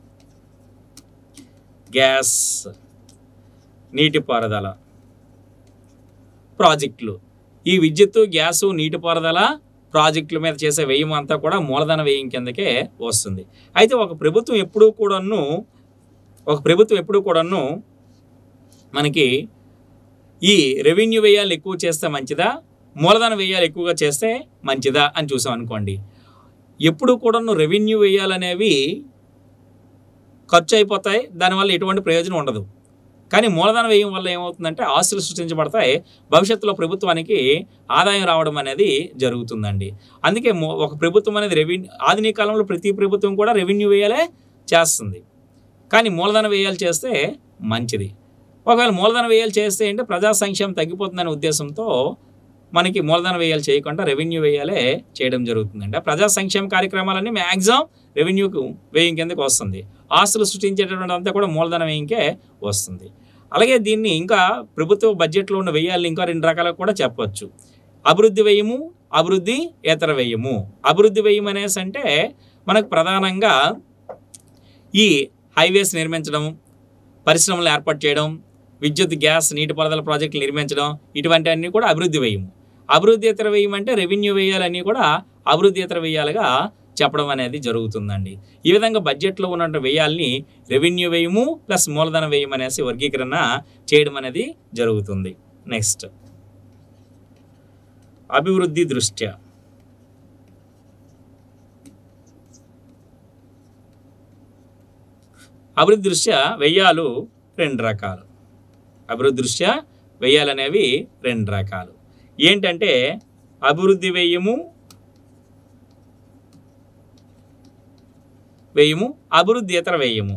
గ్యాస్ నీటిపారుదల ప్రాజెక్టులు ఈ విద్యుత్తు గ్యాసు నీటిపారుదల ప్రాజెక్టుల మీద చేసే వ్యయం అంతా కూడా మూలధన వ్యయం కిందకే వస్తుంది అయితే ఒక ప్రభుత్వం ఎప్పుడూ కూడాను ఒక ప్రభుత్వం ఎప్పుడూ కూడాను మనకి ఈ రెవెన్యూ వ్యయాలు ఎక్కువ చేస్తే మంచిదా మూలధన వ్యయాలు ఎక్కువగా చేస్తే మంచిదా అని చూసాం అనుకోండి ఎప్పుడు కూడాను రెవెన్యూ వ్యయాలనేవి ఖర్చు అయిపోతాయి దానివల్ల ఎటువంటి ప్రయోజనం ఉండదు కానీ మూలధన వ్యయం వల్ల ఏమవుతుందంటే ఆస్తులు సృష్టించబడతాయి భవిష్యత్తులో ప్రభుత్వానికి ఆదాయం రావడం అనేది జరుగుతుందండి అందుకే మో- ఒక ప్రభుత్వం అనేది రెవెన్యూ ఆధునిక కాలంలో ప్రతి ప్రభుత్వం కూడా రెవెన్యూ వ్యయాలే చేస్తుంది కానీ మూలధన వ్యయాలు చేస్తే మంచిది ఒకవేళ మూలధన వ్యయాలు చేస్తే ఏంటి ప్రజా సంక్షేమం తగ్గిపోతుందనే ఉద్దేశంతో మనకి మూలధన వ్యయాలు చేయకుండా రెవెన్యూ వ్యయాలే చేయడం జరుగుతుందండి ఆ ప్రజా సంక్షేమ కార్యక్రమాలన్నీ మ్యాక్సిమం రెవెన్యూకు వ్యయం కిందకి వస్తుంది ఆస్తులు సృష్టించేటటువంటి అంతా కూడా మూలధన వ్యయంకే వస్తుంది అలాగే దీన్ని ఇంకా ప్రభుత్వ బడ్జెట్లో ఉన్న వ్యయాలను ఇంకా రెండు రకాలుగా కూడా చెప్పవచ్చు అభివృద్ధి వ్యయము అభివృద్ధి ఇతర వ్యయము అభివృద్ధి వ్యయం అనేసి అంటే మనకు ప్రధానంగా ఈ హైవేస్ నిర్మించడం పరిశ్రమలు ఏర్పాటు చేయడం విద్యుత్ గ్యాస్ నీటిపారుదల ప్రాజెక్టులు నిర్మించడం ఇటువంటి అన్నీ కూడా అభివృద్ధి వ్యయం అభివృద్ధి ఇతర వ్యయం అంటే రెవెన్యూ వ్యయాలన్నీ కూడా అభివృద్ధి ఇతర వ్యయాలుగా చెప్పడం అనేది జరుగుతుందండి ఈ విధంగా బడ్జెట్లో ఉన్న వ్యయాల్ని రెవెన్యూ వ్యయము ప్లస్ మూలధన వ్యయం అనేసి వర్గీకరణ చేయడం అనేది జరుగుతుంది నెక్స్ట్ అభివృద్ధి దృష్ట్యా అభివృద్ధి దృష్ట్యా వ్యయాలు రెండు రకాలు అభివృద్ధి దృష్ట్యా వ్యయాలు అనేవి రెండు రకాలు ఏంటంటే అభివృద్ధి వ్యయము వ్యయము అభివృద్ధి ఇతర వ్యయము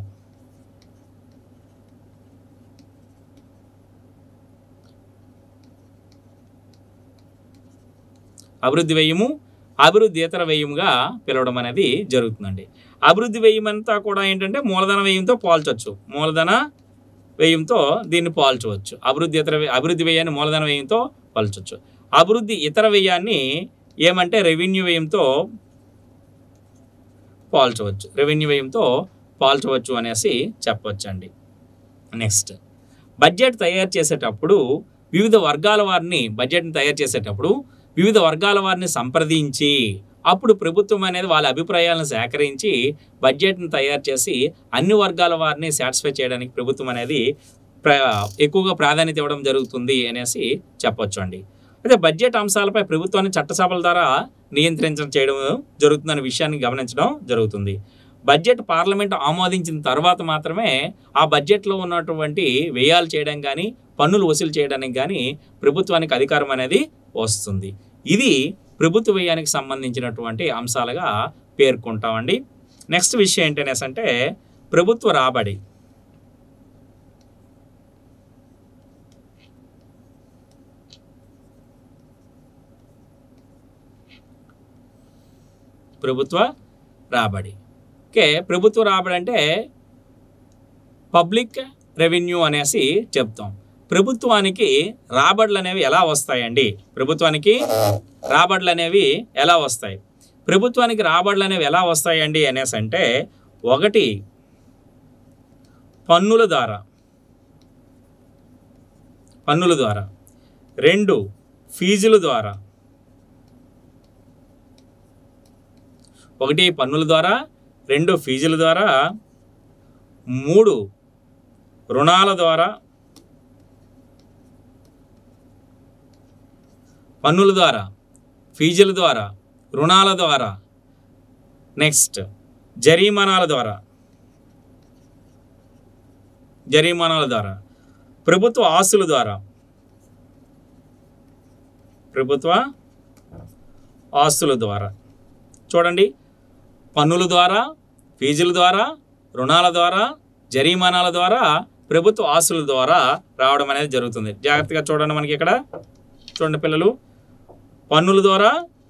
అభివృద్ధి వ్యయము అభివృద్ధి ఇతర వ్యయముగా పిలవడం అనేది జరుగుతుందండి అభివృద్ధి వ్యయం అంతా కూడా ఏంటంటే మూలధన వ్యయంతో పోల్చవచ్చు మూలధన వ్యయంతో దీన్ని పోల్చవచ్చు అభివృద్ధి ఇతర వ్య- అభివృద్ధి వ్యయాన్ని మూలధన వ్యయంతో పోల్చవచ్చు అభివృద్ధి ఇతర వ్యయాన్ని ఏమంటే రెవెన్యూ వ్యయంతో పోల్చవచ్చు రెవెన్యూ వ్యయంతో పోల్చవచ్చు అనేసి చెప్పవచ్చండి నెక్స్ట్ బడ్జెట్ తయారు చేసేటప్పుడు వివిధ వర్గాల వారిని బడ్జెట్ని తయారు చేసేటప్పుడు వివిధ వర్గాల వారిని సంప్రదించి అప్పుడు ప్రభుత్వం అనేది వాళ్ళ అభిప్రాయాలను సేకరించి బడ్జెట్ను తయారు చేసి అన్ని వర్గాల వారిని సాటిస్ఫై చేయడానికి ప్రభుత్వం అనేది ప్ర ఎక్కువగా ప్రాధాన్యత ఇవ్వడం జరుగుతుంది అనేసి చెప్పొచ్చు అండి అయితే బడ్జెట్ అంశాలపై ప్రభుత్వాన్ని చట్టసభల ద్వారా నియంత్రించడం చేయడం జరుగుతుందనే విషయాన్ని గమనించడం జరుగుతుంది బడ్జెట్ పార్లమెంట్ ఆమోదించిన తర్వాత మాత్రమే ఆ బడ్జెట్లో ఉన్నటువంటి వ్యయాలు చేయడం కానీ పన్నులు వసూలు చేయడానికి కానీ ప్రభుత్వానికి అధికారం అనేది వస్తుంది ఇది ప్రభుత్వ వ్యయానికి సంబంధించినటువంటి అంశాలుగా పేర్కొంటామండి నెక్స్ట్ విషయం ఏంటనేసి అంటే ప్రభుత్వ రాబడి ప్రభుత్వ రాబడి ఓకే ప్రభుత్వ రాబడి అంటే పబ్లిక్ రెవెన్యూ అనేసి చెప్తాం ప్రభుత్వానికి రాబడులు అనేవి ఎలా వస్తాయండి ప్రభుత్వానికి రాబడులు అనేవి ఎలా వస్తాయి ప్రభుత్వానికి రాబడులు అనేవి ఎలా వస్తాయండి అనేసి అంటే ఒకటి పన్నుల ద్వారా పన్నుల ద్వారా రెండు ఫీజుల ద్వారా ఒకటి పన్నుల ద్వారా రెండు ఫీజుల ద్వారా మూడు రుణాల ద్వారా పన్నుల ద్వారా ఫీజుల ద్వారా రుణాల ద్వారా నెక్స్ట్ జరిమానాల ద్వారా జరిమానాల ద్వారా ప్రభుత్వ ఆస్తుల ద్వారా ప్రభుత్వ ఆస్తుల ద్వారా చూడండి పన్నుల ద్వారా ఫీజుల ద్వారా రుణాల ద్వారా జరిమానాల ద్వారా ప్రభుత్వ ఆస్తుల ద్వారా రావడం అనేది జరుగుతుంది జాగ్రత్తగా చూడండి మనకి ఇక్కడ చూడండి పిల్లలు పన్నుల ద్వారా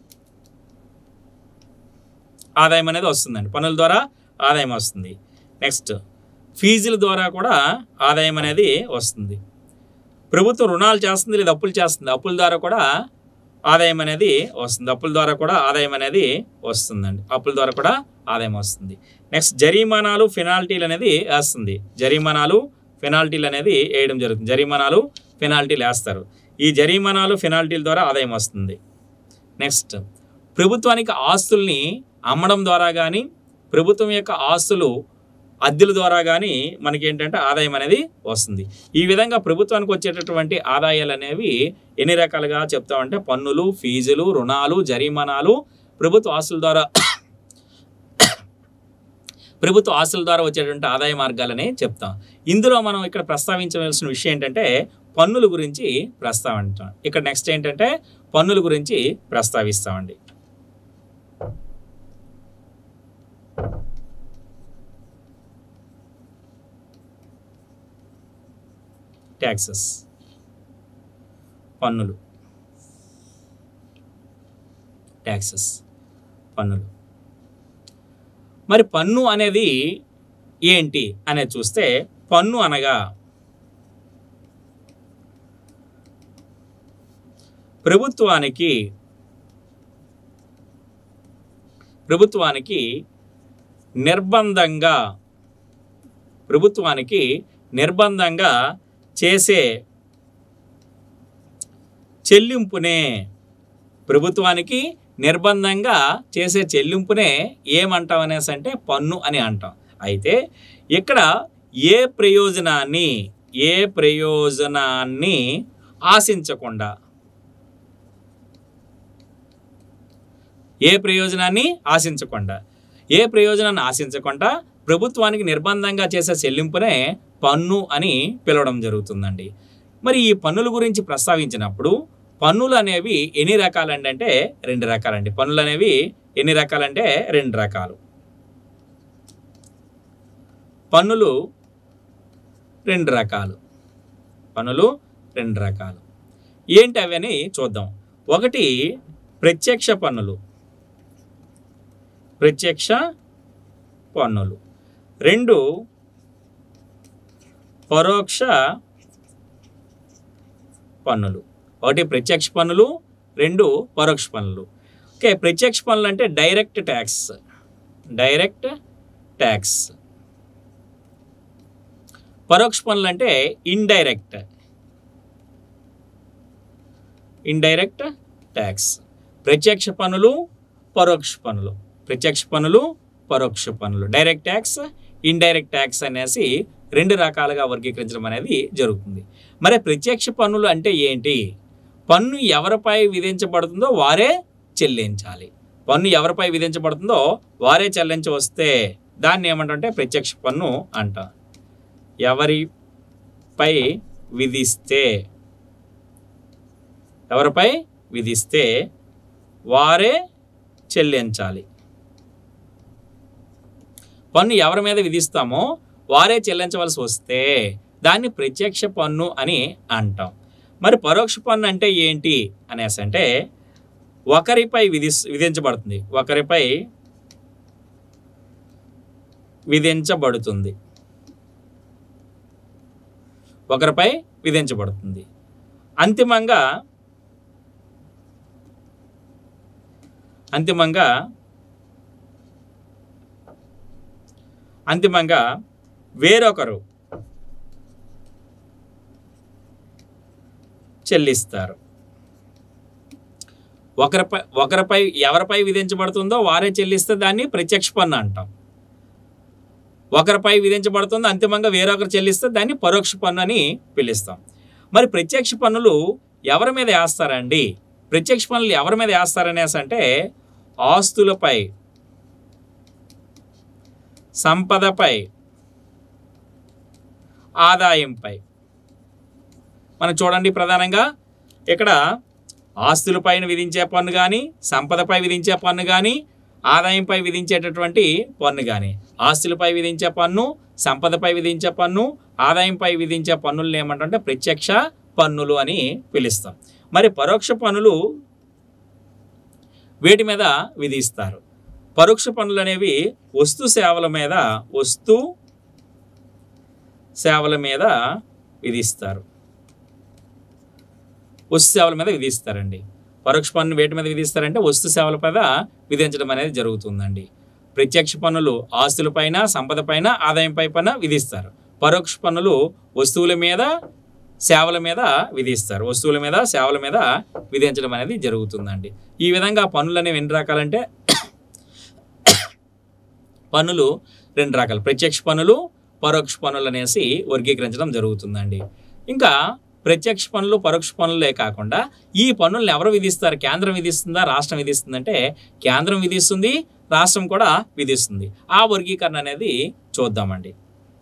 ఆదాయం అనేది వస్తుందండి పన్నుల ద్వారా ఆదాయం వస్తుంది నెక్స్ట్ ఫీజుల ద్వారా కూడా ఆదాయం అనేది వస్తుంది ప్రభుత్వం రుణాలు చేస్తుంది లేదా అప్పులు చేస్తుంది అప్పుల ద్వారా కూడా ఆదాయం అనేది వస్తుంది అప్పుల ద్వారా కూడా ఆదాయం అనేది వస్తుందండి అప్పుల ద్వారా కూడా ఆదాయం వస్తుంది నెక్స్ట్ జరిమానాలు ఫెనాల్టీలు అనేది వేస్తుంది జరిమానాలు ఫెనాల్టీలు అనేది వేయడం జరుగుతుంది జరిమానాలు ఫెనాల్టీలు వేస్తారు ఈ జరిమానాలు ఫెనాల్టీల ద్వారా ఆదాయం వస్తుంది నెక్స్ట్ ప్రభుత్వానికి ఆస్తుల్ని అమ్మడం ద్వారా కానీ ప్రభుత్వం యొక్క ఆస్తులు అద్దెల ద్వారా కానీ మనకి ఏంటంటే ఆదాయం అనేది వస్తుంది ఈ విధంగా ప్రభుత్వానికి వచ్చేటటువంటి ఆదాయాలు అనేవి ఎన్ని రకాలుగా చెప్తామంటే పన్నులు ఫీజులు రుణాలు జరిమానాలు ప్రభుత్వ ఆస్తుల ద్వారా ప్రభుత్వ ఆస్తుల ద్వారా వచ్చేటువంటి ఆదాయ మార్గాలని చెప్తాం ఇందులో మనం ఇక్కడ ప్రస్తావించవలసిన విషయం ఏంటంటే పన్నుల గురించి ప్రస్తావించాం ఇక్కడ నెక్స్ట్ ఏంటంటే పన్నుల గురించి ప్రస్తావిస్తామండి ట్యాక్సెస్ పన్నులు ట్యాక్సెస్ పన్నులు మరి పన్ను అనేది ఏంటి అనేది చూస్తే పన్ను అనగా ప్రభుత్వానికి ప్రభుత్వానికి నిర్బంధంగా ప్రభుత్వానికి నిర్బంధంగా చేసే చెల్లింపునే ప్రభుత్వానికి నిర్బంధంగా చేసే చెల్లింపునే ఏమంటాం అనేసి అంటే పన్ను అని అంటాం అయితే ఇక్కడ ఏ ప్రయోజనాన్ని ఏ ప్రయోజనాన్ని ఆశించకుండా ఏ ప్రయోజనాన్ని ఆశించకుండా ఏ ప్రయోజనాన్ని ఆశించకుండా ప్రభుత్వానికి నిర్బంధంగా చేసే చెల్లింపునే పన్ను అని పిలవడం జరుగుతుందండి మరి ఈ పన్నుల గురించి ప్రస్తావించినప్పుడు పన్నులు అనేవి ఎన్ని రకాలండి అంటే రెండు రకాలండి పన్నులు అనేవి ఎన్ని రకాలంటే రెండు రకాలు పన్నులు రెండు రకాలు పన్నులు రెండు రకాలు ఏంటి అవి అని చూద్దాం ఒకటి ప్రత్యక్ష పన్నులు ప్రత్యక్ష పన్నులు రెండు పరోక్ష పన్నులు ఒకటి ప్రత్యక్ష పన్నులు రెండు పరోక్ష పన్నులు ఓకే ప్రత్యక్ష పన్నులు అంటే డైరెక్ట్ ట్యాక్స్ డైరెక్ట్ ట్యాక్స్ పరోక్ష పన్నులు అంటే ఇండైరెక్ట్ ఇండైరెక్ట్ ట్యాక్స్ ప్రత్యక్ష పన్నులు పరోక్ష పన్నులు ప్రత్యక్ష పన్నులు పరోక్ష పన్నులు డైరెక్ట్ ట్యాక్స్ ఇండైరెక్ట్ ట్యాక్స్ అనేసి రెండు రకాలుగా వర్గీకరించడం అనేది జరుగుతుంది మరి ప్రత్యక్ష పన్నులు అంటే ఏంటి పన్ను ఎవరిపై విధించబడుతుందో వారే చెల్లించాలి పన్ను ఎవరిపై విధించబడుతుందో వారే చెల్లించవస్తే దాన్ని ఏమంటే ప్రత్యక్ష పన్ను అంట ఎవరిపై విధిస్తే ఎవరిపై విధిస్తే వారే చెల్లించాలి పన్ను ఎవరి మీద విధిస్తామో వారే చెల్లించవలసి వస్తే దాన్ని ప్రత్యక్ష పన్ను అని అంటాం మరి పరోక్ష పన్ను అంటే ఏంటి అనేసి అంటే ఒకరిపై విధి విధించబడుతుంది ఒకరిపై విధించబడుతుంది ఒకరిపై విధించబడుతుంది అంతిమంగా అంతిమంగా అంతిమంగా వేరొకరు చెల్లిస్తారు ఒకరిపై ఒకరిపై ఎవరిపై విధించబడుతుందో వారే చెల్లిస్తే దాన్ని ప్రత్యక్ష పన్ను అంటాం ఒకరిపై విధించబడుతుందో అంతిమంగా వేరొకరు చెల్లిస్తే దాన్ని పరోక్ష పన్ను అని పిలుస్తాం మరి ప్రత్యక్ష పన్నులు ఎవరి మీద వేస్తారండి ప్రత్యక్ష పన్నులు ఎవరి మీద వేస్తారనేసి అంటే ఆస్తులపై సంపదపై ఆదాయంపై మనం చూడండి ప్రధానంగా ఇక్కడ ఆస్తులపైన విధించే పన్ను కానీ సంపదపై విధించే పన్ను కానీ ఆదాయంపై విధించేటటువంటి పన్ను కానీ ఆస్తులపై విధించే పన్ను సంపదపై విధించే పన్ను ఆదాయంపై విధించే పన్నులను ఏమంటే ప్రత్యక్ష పన్నులు అని పిలుస్తాం మరి పరోక్ష పన్నులు వేటి మీద విధిస్తారు పరోక్ష పన్నులు అనేవి వస్తు సేవల మీద వస్తు సేవల మీద విధిస్తారు వస్తు సేవల మీద విధిస్తారండి పరోక్ష పన్ను వేటి మీద విధిస్తారంటే వస్తు సేవల మీద విధించడం అనేది జరుగుతుందండి ప్రత్యక్ష పన్నులు ఆస్తులపైన సంపదపైన ఆదాయంపై పైన విధిస్తారు పరోక్ష పన్నులు వస్తువుల మీద సేవల మీద విధిస్తారు వస్తువుల మీద సేవల మీద విధించడం అనేది జరుగుతుందండి ఈ విధంగా పన్నులు అనేవి ఎన్ని రకాలంటే పన్నులు రెండు రకాలు ప్రత్యక్ష పన్నులు పరోక్ష పన్నులు అనేసి వర్గీకరించడం జరుగుతుందండి ఇంకా ప్రత్యక్ష పన్నులు పరోక్ష పన్నులే కాకుండా ఈ పన్నులను ఎవరు విధిస్తారు కేంద్రం విధిస్తుందా రాష్ట్రం విధిస్తుందంటే కేంద్రం విధిస్తుంది రాష్ట్రం కూడా విధిస్తుంది ఆ వర్గీకరణ అనేది చూద్దామండి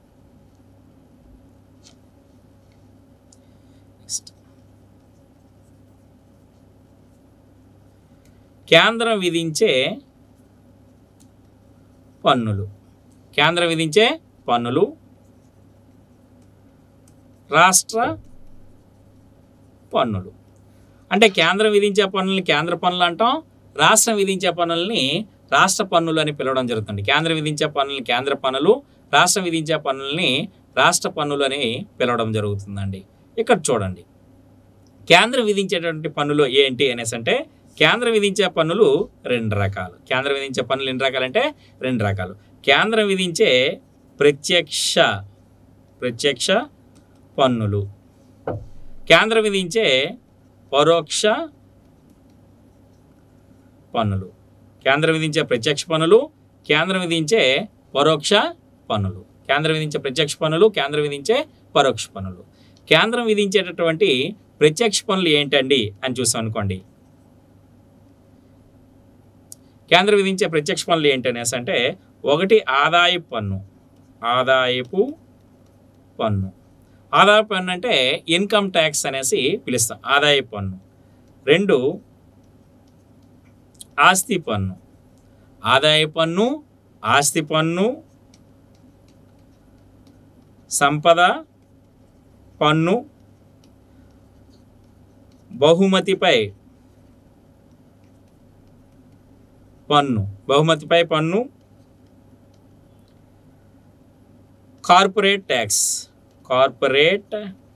కేంద్రం విధించే పన్నులు కేంద్రం విధించే పన్నులు రాష్ట్ర పన్నులు అంటే కేంద్రం విధించే పన్నుల్ని కేంద్ర పన్నులు అంటాం రాష్ట్రం విధించే పన్నుల్ని రాష్ట్ర పన్నులు అని పిలవడం జరుగుతుంది కేంద్రం విధించే పన్నుల్ని కేంద్ర పన్నులు రాష్ట్రం విధించే పన్నుల్ని రాష్ట్ర పన్నులు అని పిలవడం జరుగుతుందండి ఇక్కడ చూడండి కేంద్రం విధించేటువంటి పన్నులు ఏంటి అనేసి అంటే కేంద్రం విధించే పన్నులు రెండు రకాలు కేంద్రం విధించే పన్నులు ఎన్ని రకాలంటే రెండు రకాలు కేంద్రం విధించే ప్రత్యక్ష ప్రత్యక్ష పన్నులు కేంద్రం విధించే పరోక్ష పన్నులు కేంద్రం విధించే ప్రత్యక్ష పన్నులు కేంద్రం విధించే పరోక్ష పన్నులు కేంద్రం విధించే ప్రత్యక్ష పన్నులు కేంద్రం విధించే పరోక్ష పన్నులు కేంద్రం విధించేటటువంటి ప్రత్యక్ష పన్నులు ఏంటండి అని చూసాం అనుకోండి కేంద్రం విధించే ప్రత్యక్ష పన్నులు ఏంటనేసి అంటే ఒకటి ఆదాయపు పన్ను ఆదాయపు పన్ను ఆదాయ పన్ను అంటే ఇన్కమ్ ట్యాక్స్ అనేసి పిలుస్తాం ఆదాయ పన్ను రెండు ఆస్తి పన్ను ఆదాయ పన్ను ఆస్తి పన్ను సంపద పన్ను బహుమతిపై పన్ను బహుమతిపై పన్ను కార్పొరేట్ ట్యాక్స్ కార్పొరేట్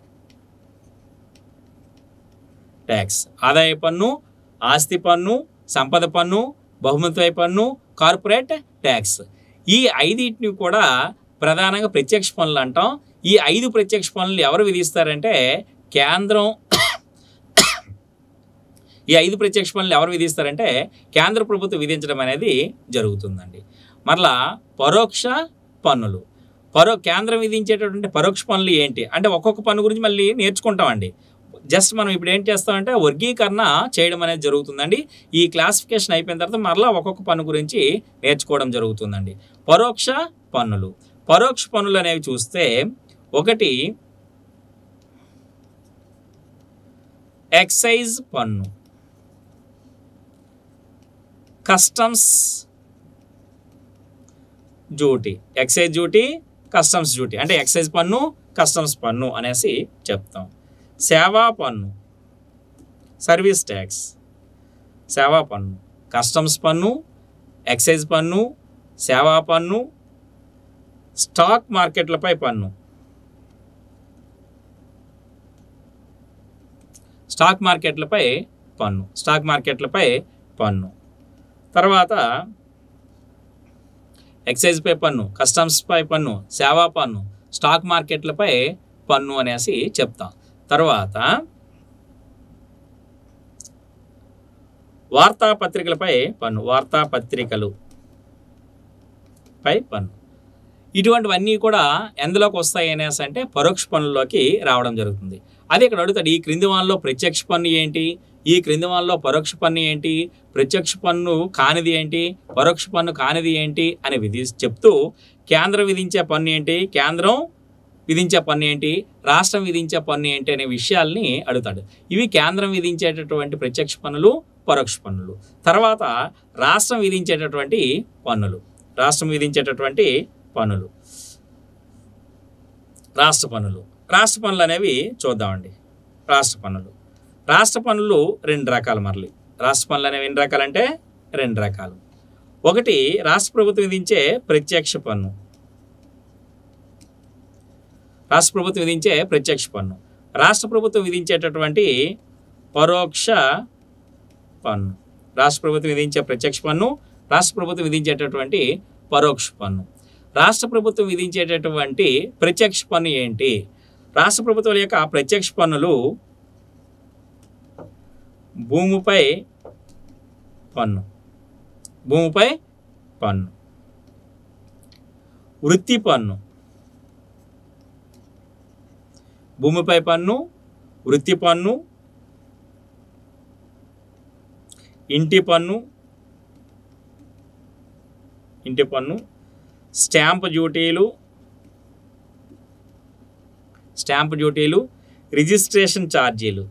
ట్యాక్స్ ఆదాయ పన్ను ఆస్తి పన్ను సంపద పన్ను బహుమతిపై పన్ను కార్పొరేట్ ట్యాక్స్ ఈ ఐదింటిని కూడా ప్రధానంగా ప్రత్యక్ష పన్నులు అంటాం ఈ ఐదు ప్రత్యక్ష పన్నులు ఎవరు విధిస్తారంటే కేంద్రం ఈ ఐదు ప్రత్యక్ష పన్నులు ఎవరు విధిస్తారంటే కేంద్ర ప్రభుత్వం విధించడం అనేది జరుగుతుందండి మరలా పరోక్ష పన్నులు పరో కేంద్రం విధించేటటువంటి పరోక్ష పన్నులు ఏంటి అంటే ఒక్కొక్క పన్ను గురించి మళ్ళీ నేర్చుకుంటామండి జస్ట్ మనం ఇప్పుడు ఏం చేస్తామంటే వర్గీకరణ చేయడం అనేది జరుగుతుందండి ఈ క్లాసిఫికేషన్ అయిపోయిన తర్వాత మరలా ఒక్కొక్క పన్ను గురించి నేర్చుకోవడం జరుగుతుందండి పరోక్ష పన్నులు పరోక్ష పన్నులు అనేవి చూస్తే ఒకటి ఎక్సైజ్ పన్ను customs duty excise duty customs duty అంటే ఎక్సైజ్ పన్ను కస్టమ్స్ పన్ను అనేసి చెప్తాం సేవా పన్ను సర్వీస్ ట్యాక్స్ సేవా పన్ను కస్టమ్స్ పన్ను ఎక్సైజ్ పన్ను సేవా పన్ను స్టాక్ మార్కెట్లపై పన్ను స్టాక్ మార్కెట్లపై పన్ను స్టాక్ మార్కెట్లపై పన్ను తర్వాత ఎక్సైజ్పై పన్ను కస్టమ్స్పై పన్ను సేవా పన్ను స్టాక్ మార్కెట్లపై పన్ను అనేసి చెప్తాం తర్వాత వార్తాపత్రికలపై పన్ను వార్తాపత్రికలు పై పన్ను ఇటువంటివన్నీ కూడా ఎందులోకి వస్తాయి అనేసి అంటే పరోక్ష పన్నుల్లోకి రావడం జరుగుతుంది అదే ఇక్కడ అడుగుతాడు ఈ క్రింది వాళ్ళలో ప్రత్యక్ష పన్ను ఏంటి ఈ క్రింది వాళ్ళలో పరోక్ష పన్ను ఏంటి ప్రత్యక్ష పన్ను కానిది ఏంటి పరోక్ష పన్ను కానిది ఏంటి అని విధి చెప్తూ కేంద్రం విధించే పన్ను ఏంటి కేంద్రం విధించే పన్ను ఏంటి రాష్ట్రం విధించే పన్ను ఏంటి అనే విషయాల్ని అడుగుతాడు ఇవి కేంద్రం విధించేటటువంటి ప్రత్యక్ష పన్నులు పరోక్ష పన్నులు తర్వాత రాష్ట్రం విధించేటటువంటి పన్నులు రాష్ట్రం విధించేటటువంటి పన్నులు రాష్ట్ర పన్నులు రాష్ట్ర పన్నులు అనేవి చూద్దామండి రాష్ట్ర పన్నులు రాష్ట్ర పన్నులు రెండు రకాలు మరలి రాష్ట్ర పన్నులు అనేవి ఎన్ని రకాలంటే రెండు రకాలు ఒకటి రాష్ట్ర ప్రభుత్వం విధించే ప్రత్యక్ష పన్ను రాష్ట్ర ప్రభుత్వం విధించే ప్రత్యక్ష పన్ను రాష్ట్ర ప్రభుత్వం విధించేటటువంటి పరోక్ష పన్ను రాష్ట్ర ప్రభుత్వం విధించే ప్రత్యక్ష పన్ను రాష్ట్ర ప్రభుత్వం విధించేటటువంటి పరోక్ష పన్ను రాష్ట్ర ప్రభుత్వం విధించేటటువంటి ప్రత్యక్ష పన్ను ఏంటి రాష్ట్ర ప్రభుత్వాల యొక్క ప్రత్యక్ష పన్నులు భూమిపై పన్ను భూమిపై పన్ను వృత్తి పన్ను భూమిపై పన్ను వృత్తి పన్ను ఇంటి పన్ను ఇంటి పన్ను స్టాంప్ డ్యూటీలు స్టాంప్ డ్యూటీలు రిజిస్ట్రేషన్ ఛార్జీలు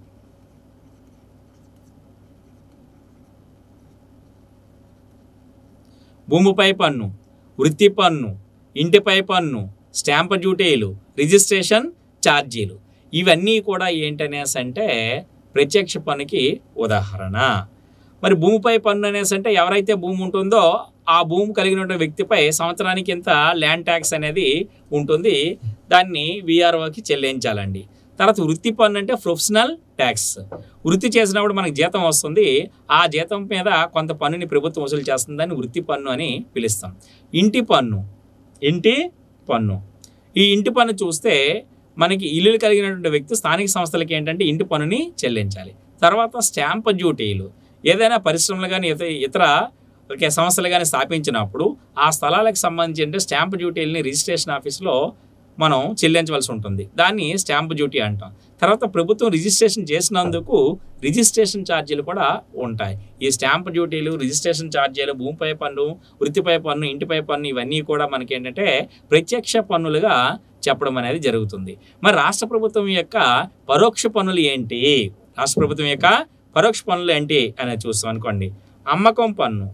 భూమిపై పన్ను వృత్తి పన్ను ఇంటిపై పన్ను స్టాంప్ డ్యూటీలు రిజిస్ట్రేషన్ ఛార్జీలు ఇవన్నీ కూడా ఏంటనేసి అంటే ప్రత్యక్ష పన్నుకి ఉదాహరణ మరి భూమిపై పన్ను అనేసి అంటే ఎవరైతే భూమి ఉంటుందో ఆ భూమి కలిగిన వ్యక్తిపై సంవత్సరానికి ఇంత ల్యాండ్ ట్యాక్స్ అనేది ఉంటుంది దాన్ని విఆర్ఓకి చెల్లించాలండి తర్వాత వృత్తి పన్ను అంటే ప్రొఫెషనల్ ట్యాక్స్ వృత్తి చేసినప్పుడు మనకు జీతం వస్తుంది ఆ జీతం మీద కొంత పన్నుని ప్రభుత్వం వసూలు చేస్తుంది దాన్ని వృత్తి పన్ను అని పిలుస్తాం ఇంటి పన్ను ఇంటి పన్ను ఈ ఇంటి పన్ను చూస్తే మనకి ఇల్లు కలిగినటువంటి వ్యక్తి స్థానిక సంస్థలకి ఏంటంటే ఇంటి పన్నుని చెల్లించాలి తర్వాత స్టాంప్ డ్యూటీలు ఏదైనా పరిశ్రమలు కానీ ఇతర ఇతర ఒక సంస్థలు కానీ స్థాపించినప్పుడు ఆ స్థలాలకు సంబంధించి అంటే స్టాంప్ డ్యూటీలని రిజిస్ట్రేషన్ ఆఫీస్లో మనం చెల్లించవలసి ఉంటుంది దాన్ని స్టాంప్ డ్యూటీ అంటాం తర్వాత ప్రభుత్వం రిజిస్ట్రేషన్ చేసినందుకు రిజిస్ట్రేషన్ ఛార్జీలు కూడా ఉంటాయి ఈ స్టాంప్ డ్యూటీలు రిజిస్ట్రేషన్ ఛార్జీలు భూమిపై పన్ను వృత్తిపై పన్ను ఇంటిపై పన్ను ఇవన్నీ కూడా మనకి ఏంటంటే ప్రత్యక్ష పన్నులుగా చెప్పడం అనేది జరుగుతుంది మరి రాష్ట్ర ప్రభుత్వం యొక్క పరోక్ష పన్నులు ఏంటి రాష్ట్ర ప్రభుత్వం యొక్క పరోక్ష పన్నులు ఏంటి అనేది చూస్తాం అనుకోండి అమ్మకం పన్ను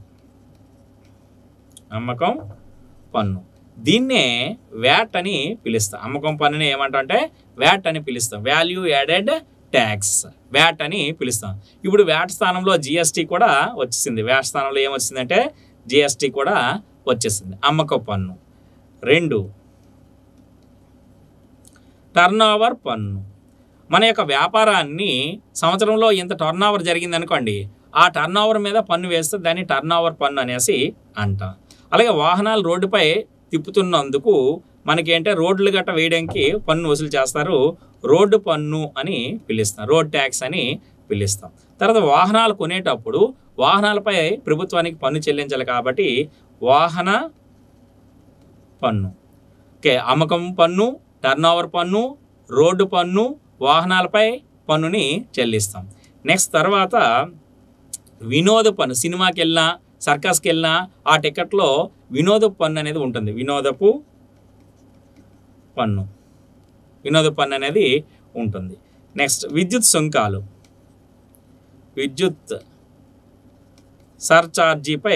అమ్మకం పన్ను దీన్నే వ్యాట్ అని పిలుస్తాం అమ్మకం పన్నుని ఏమంటాం అంటే వ్యాట్ అని పిలుస్తాం వాల్యూ యాడెడ్ ట్యాక్స్ వ్యాట్ అని పిలుస్తాం ఇప్పుడు వ్యాట్ స్థానంలో జిఎస్టీ కూడా వచ్చేసింది వ్యాట్ స్థానంలో ఏమొచ్చిందంటే జిఎస్టీ కూడా వచ్చేసింది అమ్మకం పన్ను రెండు టర్న్ ఓవర్ పన్ను మన యొక్క వ్యాపారాన్ని సంవత్సరంలో ఇంత టర్న్ ఓవర్ జరిగింది అనుకోండి ఆ టర్న్ ఓవర్ మీద పన్ను వేస్తే దాన్ని టర్న్ ఓవర్ పన్ను అనేసి అంటాం అలాగే వాహనాలు రోడ్డుపై తిప్పుతున్నందుకు మనకేంటే రోడ్లు గట్ట వేయడానికి పన్ను వసూలు చేస్తారు రోడ్డు పన్ను అని పిలుస్తారు రోడ్ ట్యాక్స్ అని పిలుస్తాం తర్వాత వాహనాలు కొనేటప్పుడు వాహనాలపై ప్రభుత్వానికి పన్ను చెల్లించాలి కాబట్టి వాహన పన్ను ఓకే అమ్మకం పన్ను టర్నోవర్ పన్ను రోడ్డు పన్ను వాహనాలపై పన్నుని చెల్లిస్తాం నెక్స్ట్ తర్వాత వినోద పన్ను సినిమాకి వెళ్ళినా సర్కస్కి వెళ్ళినా ఆ టికెట్లో వినోద పన్ను అనేది ఉంటుంది వినోదపు పన్ను వినోద పన్ను అనేది ఉంటుంది నెక్స్ట్ విద్యుత్ సుంకాలు విద్యుత్ సర్చార్జీపై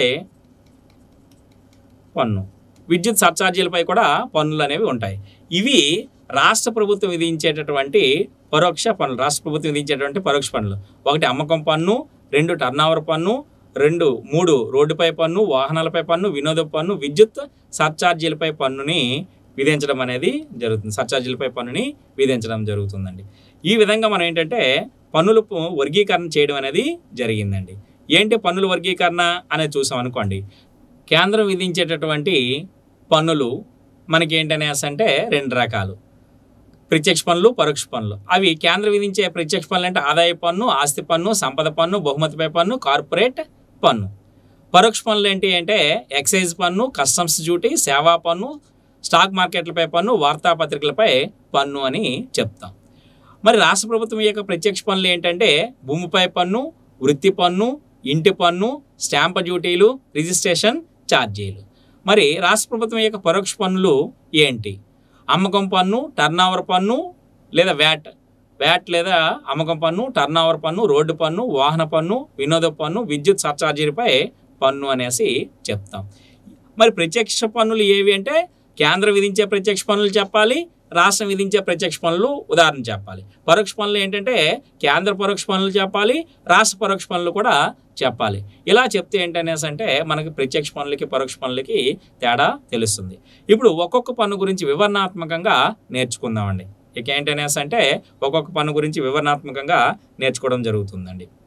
పన్ను విద్యుత్ సర్చార్జీలపై కూడా పన్నులు అనేవి ఉంటాయి ఇవి రాష్ట్ర ప్రభుత్వం విధించేటటువంటి పరోక్ష పన్నులు రాష్ట్ర ప్రభుత్వం విధించేటువంటి పరోక్ష పన్నులు ఒకటి అమ్మకం పన్ను రెండు టర్నోవర్ పన్ను రెండు మూడు రోడ్డుపై పన్ను వాహనాలపై పన్ను వినోద పన్ను విద్యుత్ సర్చార్జీలపై పన్నుని విధించడం అనేది జరుగుతుంది సర్చార్జీలపై పన్నుని విధించడం జరుగుతుందండి ఈ విధంగా మనం ఏంటంటే పన్నుల పు- వర్గీకరణ చేయడం అనేది జరిగిందండి ఏంటి పన్నుల వర్గీకరణ అనేది చూసాం అనుకోండి కేంద్రం విధించేటటువంటి పన్నులు మనకి ఏంటనేసి అంటే రెండు రకాలు ప్రత్యక్ష పన్నులు పరోక్ష పన్నులు అవి కేంద్రం విధించే ప్రత్యక్ష పన్నులు అంటే ఆదాయ పన్ను ఆస్తి పన్ను సంపద పన్ను బహుమతిపై పన్ను కార్పొరేట్ పన్ను పరోక్ష పన్నులు ఏంటి అంటే ఎక్సైజ్ పన్ను కస్టమ్స్ డ్యూటీ సేవా పన్ను స్టాక్ మార్కెట్లపై పన్ను వార్తాపత్రికలపై పన్ను అని చెప్తాం మరి రాష్ట్ర ప్రభుత్వం యొక్క ప్రత్యక్ష పన్నులు ఏంటంటే భూమిపై పన్ను వృత్తి పన్ను ఇంటి పన్ను స్టాంప్ డ్యూటీలు రిజిస్ట్రేషన్ ఛార్జీలు మరి రాష్ట్ర ప్రభుత్వం యొక్క పరోక్ష పన్నులు ఏంటి అమ్మకం పన్ను టర్నోవర్ పన్ను లేదా వ్యాట్ వ్యాట్ లేదా అమ్మకం పన్ను టర్నోవర్ పన్ను రోడ్డు పన్ను వాహన పన్ను వినోద పన్ను విద్యుత్ సర్చార్జీలపై పన్ను అనేసి చెప్తాం మరి ప్రత్యక్ష పన్నులు ఏవి అంటే కేంద్రం విధించే ప్రత్యక్ష పన్నులు చెప్పాలి రాష్ట్రం విధించే ప్రత్యక్ష పన్నులు ఉదాహరణ చెప్పాలి పరోక్ష పన్నులు ఏంటంటే కేంద్ర పరోక్ష పన్నులు చెప్పాలి రాష్ట్ర పరోక్ష పన్నులు కూడా చెప్పాలి ఇలా చెప్తే ఏంటనేసి అంటే మనకి ప్రత్యక్ష పన్నులకి పరోక్ష పన్నులకి తేడా తెలుస్తుంది ఇప్పుడు ఒక్కొక్క పన్ను గురించి వివరణాత్మకంగా నేర్చుకుందామండి ఇక ఏంటనేసి అంటే ఒక్కొక్క పన్ను గురించి వివరణాత్మకంగా నేర్చుకోవడం జరుగుతుందండి